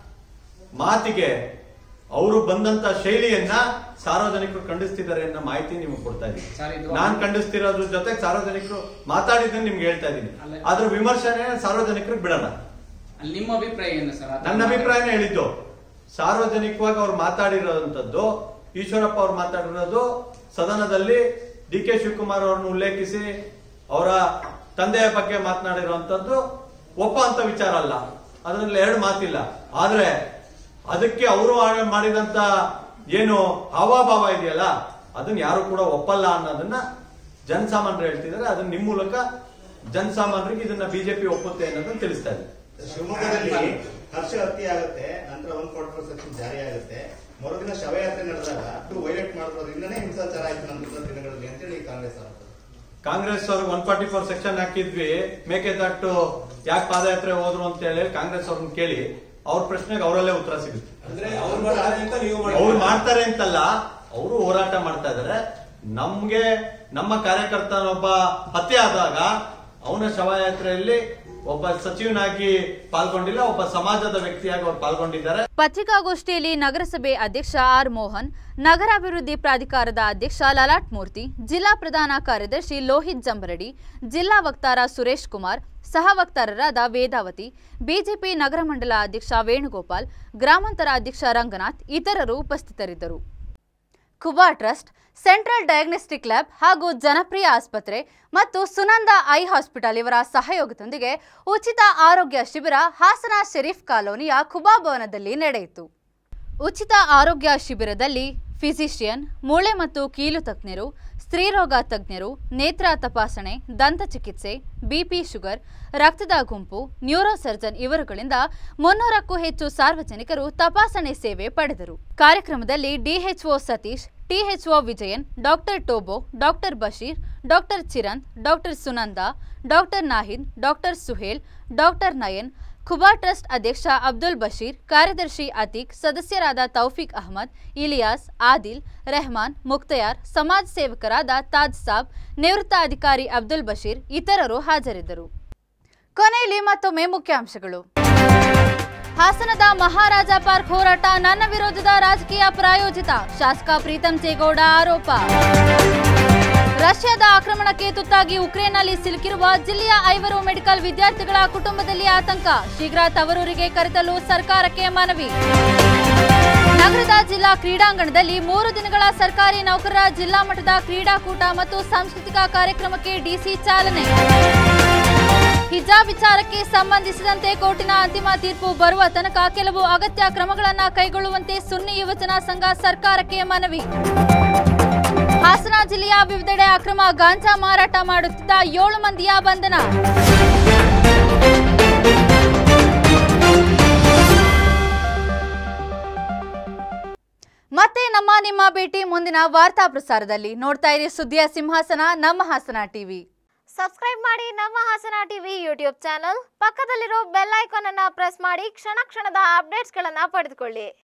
ಮಾತಿಗೆ ಅವರು ಬಂದಂತ ಶೈಲಿಯನ್ನ ಸಾರ್ವಜನಿಕರು ಖಂಡಿಸ್ತಿದ್ದಾರೆ ಅನ್ನೋ ಮಾಹಿತಿ ನಿಮ್ಗೆ ಕೊಡ್ತಾ ಸರ್, ಇದ್ದೀನಿ ಇದು- ನಾನ್ ಖಂಡಿಸ್ತಿರೋದ್ರ ಜೊತೆ ಸಾರ್ವಜನಿಕರು ಮಾತಾಡಿದ್ದನ್ನ ನಿಮ್ಗೆ ಹೇಳ್ತಾ ಇದ್ದೀನಿ ಅದ್ರ ವಿಮರ್ಶನೆ ಸಾರ್ವಜನಿಕರಿಗೆ ಬಿಡೋಣ ಅಲ್ಲಿ ನಿಮ್ಮ ಅಭಿಪ್ರಾಯ ಏನು ಸರ್ ನನ್ನ ಅಭಿಪ್ರಾಯನ ಹೇಳಿದ್ದು ಸಾರ್ವಜನಿಕವಾಗಿ ಅವ್ರು ಮಾತಾಡಿರೋಂಥದ್ದು ಈಶ್ವರಪ್ಪ ಅವ್ರು ಮಾತಾಡಿರೋದು ಸದನದಲ್ಲಿ ಡಿ ಕೆ ಶಿವಕುಮಾರ್ ಅವರನ್ನು ಉಲ್ಲೇಖಿಸಿ ಅವರ ತಂದೆಯ ಬಗ್ಗೆ ಮಾತನಾಡಿರುವಂತದ್ದು ಒಪ್ಪ ಅಂತ ವಿಚಾರ ಅಲ್ಲ ಅದರಲ್ಲಿ ಎರಡು ಮಾತಿಲ್ಲ ಆದ್ರೆ ಅದಕ್ಕೆ ಅವರು ಮಾಡಿದಂತ ಏನು ಹಾವಾಭಾವ ಇದೆಯಲ್ಲ ಅದನ್ನ ಯಾರು ಕೂಡ ಒಪ್ಪಲ್ಲ ಅನ್ನೋದನ್ನ ಜನಸಾಮಾನ್ಯರು ಹೇಳ್ತಿದ್ದಾರೆ ಅದನ್ನ ನಿಮ್ ಮೂಲಕ ಜನಸಾಮಾನ್ಯರಿಗೆ ಇದನ್ನ ಬಿಜೆಪಿ ಒಪ್ಪುತ್ತೆ ಅನ್ನೋದನ್ನ ತಿಳಿಸ್ತಾ ಇದೆ ಶಿವಮೊಗ್ಗದಲ್ಲಿ ಹರ್ಷ ಹತ್ಯೆ ಆಗುತ್ತೆ ನಂತರ ಒನ್ ಫಾರ್ಟಿ ಫೋರ್ ಸೆಕ್ಷನ್ ಜಾರಿ ಆಗುತ್ತೆ ಮರುದಿನ ಶವಯಾತ್ರೆ ನಡೆದಾಗ ವೈಲೇಟ್ ಮಾಡೋದ್ರಿಂದನೇ ಹಿಂಸಾಚಾರ ಆಯ್ತು ನಂತರದ ದಿನಗಳಲ್ಲಿ ಅಂತೇಳಿ ಕಾಂಗ್ರೆಸ್ ಆರೋಪ ಕಾಂಗ್ರೆಸ್ ಅವ್ರಿಗೆ ಒನ್ ಫಾರ್ಟಿ ಫೋರ್ ಸೆಕ್ಷನ್ ಹಾಕಿದ್ವಿ ಮೇಕೆದಾಟು ಯಾಕೆ ಪಾದಯಾತ್ರೆ ಹೋದ್ರು ಅಂತ ಹೇಳಿ ಕಾಂಗ್ರೆಸ್ ಅವ್ರನ್ನ ಕೇಳಿ ಅವ್ರ ಪ್ರಶ್ನೆಗೆ ಅವರಲ್ಲೇ ಉತ್ತರ ಸಿಗುತ್ತೆ ಅಂದ್ರೆ ಅವ್ರು ಮಾಡ್ತಾರೆ ಅಂತ ನೀವು ಅವ್ರು ಮಾಡ್ತಾರೆ ಅಂತಲ್ಲ ಅವರು ಹೋರಾಟ ಮಾಡ್ತಾ ಇದಾರೆ ನಮ್ಗೆ ನಮ್ಮ ಕಾರ್ಯಕರ್ತನೊಬ್ಬ ಹತ್ಯೆ ಆದಾಗ ಅವನ ಶವಯಾತ್ರೆಯಲ್ಲಿ ಒಬ್ಬ ಸಚಿವನಾಗಿ ಪಾಲ್ಗೊಂಡಿಲ್ಲ ಒಬ್ಬ ಸಮಾಜದ ವ್ಯಕ್ತಿಯಾಗಿ ಅವ್ರು ಪಾಲ್ಗೊಂಡಿದ್ದಾರೆ ಪತ್ರಿಕಾಗೋಷ್ಠಿಯಲ್ಲಿ ನಗರಸಭೆ ಅಧ್ಯಕ್ಷ ಆರ್ ಮೋಹನ್ ನಗರಾಭಿವೃದ್ಧಿ ಪ್ರಾಧಿಕಾರದ ಅಧ್ಯಕ್ಷ ಲಲಾಟ್ ಮೂರ್ತಿ ಜಿಲ್ಲಾ ಪ್ರಧಾನ ಕಾರ್ಯದರ್ಶಿ ಲೋಹಿತ್ ಜಂಬರಡಿ ಜಿಲ್ಲಾ ವಕ್ತಾರ ಸುರೇಶ್ ಕುಮಾರ್ ಸಹ ವಕ್ತಾರರಾದ ವೇದಾವತಿ ಬಿಜೆಪಿ ನಗರ ಮಂಡಲ ಅಧ್ಯಕ್ಷ ವೇಣುಗೋಪಾಲ್ ಗ್ರಾಮಾಂತರ ಅಧ್ಯಕ್ಷ ರಂಗನಾಥ್ ಇತರರು ಉಪಸ್ಥಿತರಿದ್ದರು Khuba trust central diagnostic lab ಹಾಗೂ ಜನಪ್ರಿಯ ಆಸ್ಪತ್ರೆ ಮತ್ತು ಸುನಂದ ಐ ಹಾಸ್ಪಿಟಲ್ ಇವರ ಸಹಯೋಗದೊಂದಿಗೆ ಉಚಿತ ಆರೋಗ್ಯ ಶಿಬಿರ ಹಾಸನ ಶರೀಫ್ ಕಾಲೋನಿಯ ಕುಬಾ ಭವನದಲ್ಲಿ ನಡೆಯಿತು ಉಚಿತ ಆರೋಗ್ಯ ಶಿಬಿರದಲ್ಲಿ ಫಿಸಿಷಿಯನ್ ಮೂಳೆ ಮತ್ತು ಕೀಲು ತಜ್ಞರು ಸ್ತ್ರೀರೋಗ ತಜ್ಞರು ನೇತ್ರ ತಪಾಸಣೆ ದಂತ ಚಿಕಿತ್ಸೆ ಬಿಪಿ ಶುಗರ್ ರಕ್ತದ ಗುಂಪು ನ್ಯೂರೋ ಸರ್ಜನ್ ಇವರುಗಳಿಂದ ಮುನ್ನೂರಕ್ಕೂ ಹೆಚ್ಚು ಸಾರ್ವಜನಿಕರು ತಪಾಸಣೆ ಸೇವೆ ಪಡೆದರು ಕಾರ್ಯಕ್ರಮದಲ್ಲಿ DHO Satish THO Vijayan doctor ಟೋಬೋ doctor Basheer doctor Chiranth doctor Sunanda doctor Nahid doctor Suhail doctor Nayan Khuba trust ಅಧ್ಯಕ್ಷ ಅಬ್ದುಲ್ ಬಶೀರ್ ಕಾರ್ಯದರ್ಶಿ ಅತೀಕ್ ಸದಸ್ಯರಾದ ತೌಫಿಕ್ ಅಹಮದ್ ಇಲಿಯಾಸ್ ಆದಿಲ್ ರೆಹಮಾನ್ ಮುಕ್ತಯಾರ್ ಸಮಾಜ ಸೇವಕರಾದ ತಾಜ್ ಸಾಬ್ ನಿವೃತ್ತ ಅಧಿಕಾರಿ ಅಬ್ದುಲ್ ಬಶೀರ್ ಇತರರು ಹಾಜರಿದ್ದರು ಕೊನೆಯಲ್ಲಿ ಮತ್ತೊಮ್ಮೆ ಮುಖ್ಯಾಂಶಗಳು ಹಾಸನದ ಮಹಾರಾಜ ಪಾರ್ಕ್ ಹೋರಾಟ ನನ್ನ ವಿರೋಧದ ರಾಜಕೀಯ ಪ್ರಾಯೋಜಿತ ಶಾಸಕ ಪ್ರೀತಂ ಜೇಗೌಡ ಆರೋಪ ರಷ್ಯಾದ ಆಕ್ರಮಣಕ್ಕೆ ತುತ್ತಾಗಿ ಉಕ್ರೇನ್ನಲ್ಲಿ ಸಿಲುಕಿರುವ ಜಿಲ್ಲೆಯ ಐವರು ಮೆಡಿಕಲ್ ವಿದ್ಯಾರ್ಥಿಗಳ ಕುಟುಂಬದಲ್ಲಿ ಆತಂಕ ಶೀಘ್ರ ತವರೂರಿಗೆ ಕರೆತಲು ಸರ್ಕಾರಕ್ಕೆ ಮನವಿ ನಗರದ ಜಿಲ್ಲಾ ಕ್ರೀಡಾಂಗಣದಲ್ಲಿ ಮೂರು ದಿನಗಳ ಸರ್ಕಾರಿ ನೌಕರರ ಜಿಲ್ಲಾ ಮಟ್ಟದ ಕ್ರೀಡಾಕೂಟ ಮತ್ತು ಸಾಂಸ್ಕೃತಿಕ ಕಾರ್ಯಕ್ರಮಕ್ಕೆ ಡಿಸಿ ಚಾಲನೆ ಹಿಜಾಬ್ ವಿಚಾರಕ್ಕೆ ಸಂಬಂಧಿಸಿದಂತೆ ಕೋರ್ಟಿನ ಅಂತಿಮ ತೀರ್ಪು ಬರುವ ತನಕ ಕೆಲವು ಅಗತ್ಯ ಕ್ರಮಗಳನ್ನು ಕೈಗೊಳ್ಳುವಂತೆ ಸುನ್ನಿ ಯುವಜನ ಸಂಘ ಸರ್ಕಾರಕ್ಕೆ ಮನವಿ ಹಾಸನ ಜಿಲ್ಲೆಯ ವಿವಿಧೆಡೆ ಅಕ್ರಮ ಗಾಂಜಾ ಮಾರಾಟ ಮಾಡುತ್ತಿದ್ದ ಏಳು ಮಂದಿಯ ಬಂಧನ ಮತ್ತೆ ನಮ್ಮ ನಿಮ್ಮ ಭೇಟಿ ಮುಂದಿನ ವಾರ್ತಾ ಪ್ರಸಾರದಲ್ಲಿ ನೋಡ್ತಾ ಇರಿ ಸುದ್ದಿಯ ಸಿಂಹಾಸನ ನಮ್ಮ ಹಾಸನ ಟಿವಿ ಸಬ್ಸ್ಕ್ರೈಬ್ ಮಾಡಿ ನಮ್ಮ ಹಾಸನ ಟಿವಿ ಯೂಟ್ಯೂಬ್ ಚಾನಲ್ ಪಕ್ಕದಲ್ಲಿರೋ ಬೆಲ್ ಐಕಾನ್ ಅನ್ನ ಪ್ರೆಸ್ ಮಾಡಿ ಕ್ಷಣ ಕ್ಷಣದ ಅಪ್ಡೇಟ್ಸ್ಗಳನ್ನ ಪಡೆದುಕೊಳ್ಳಿ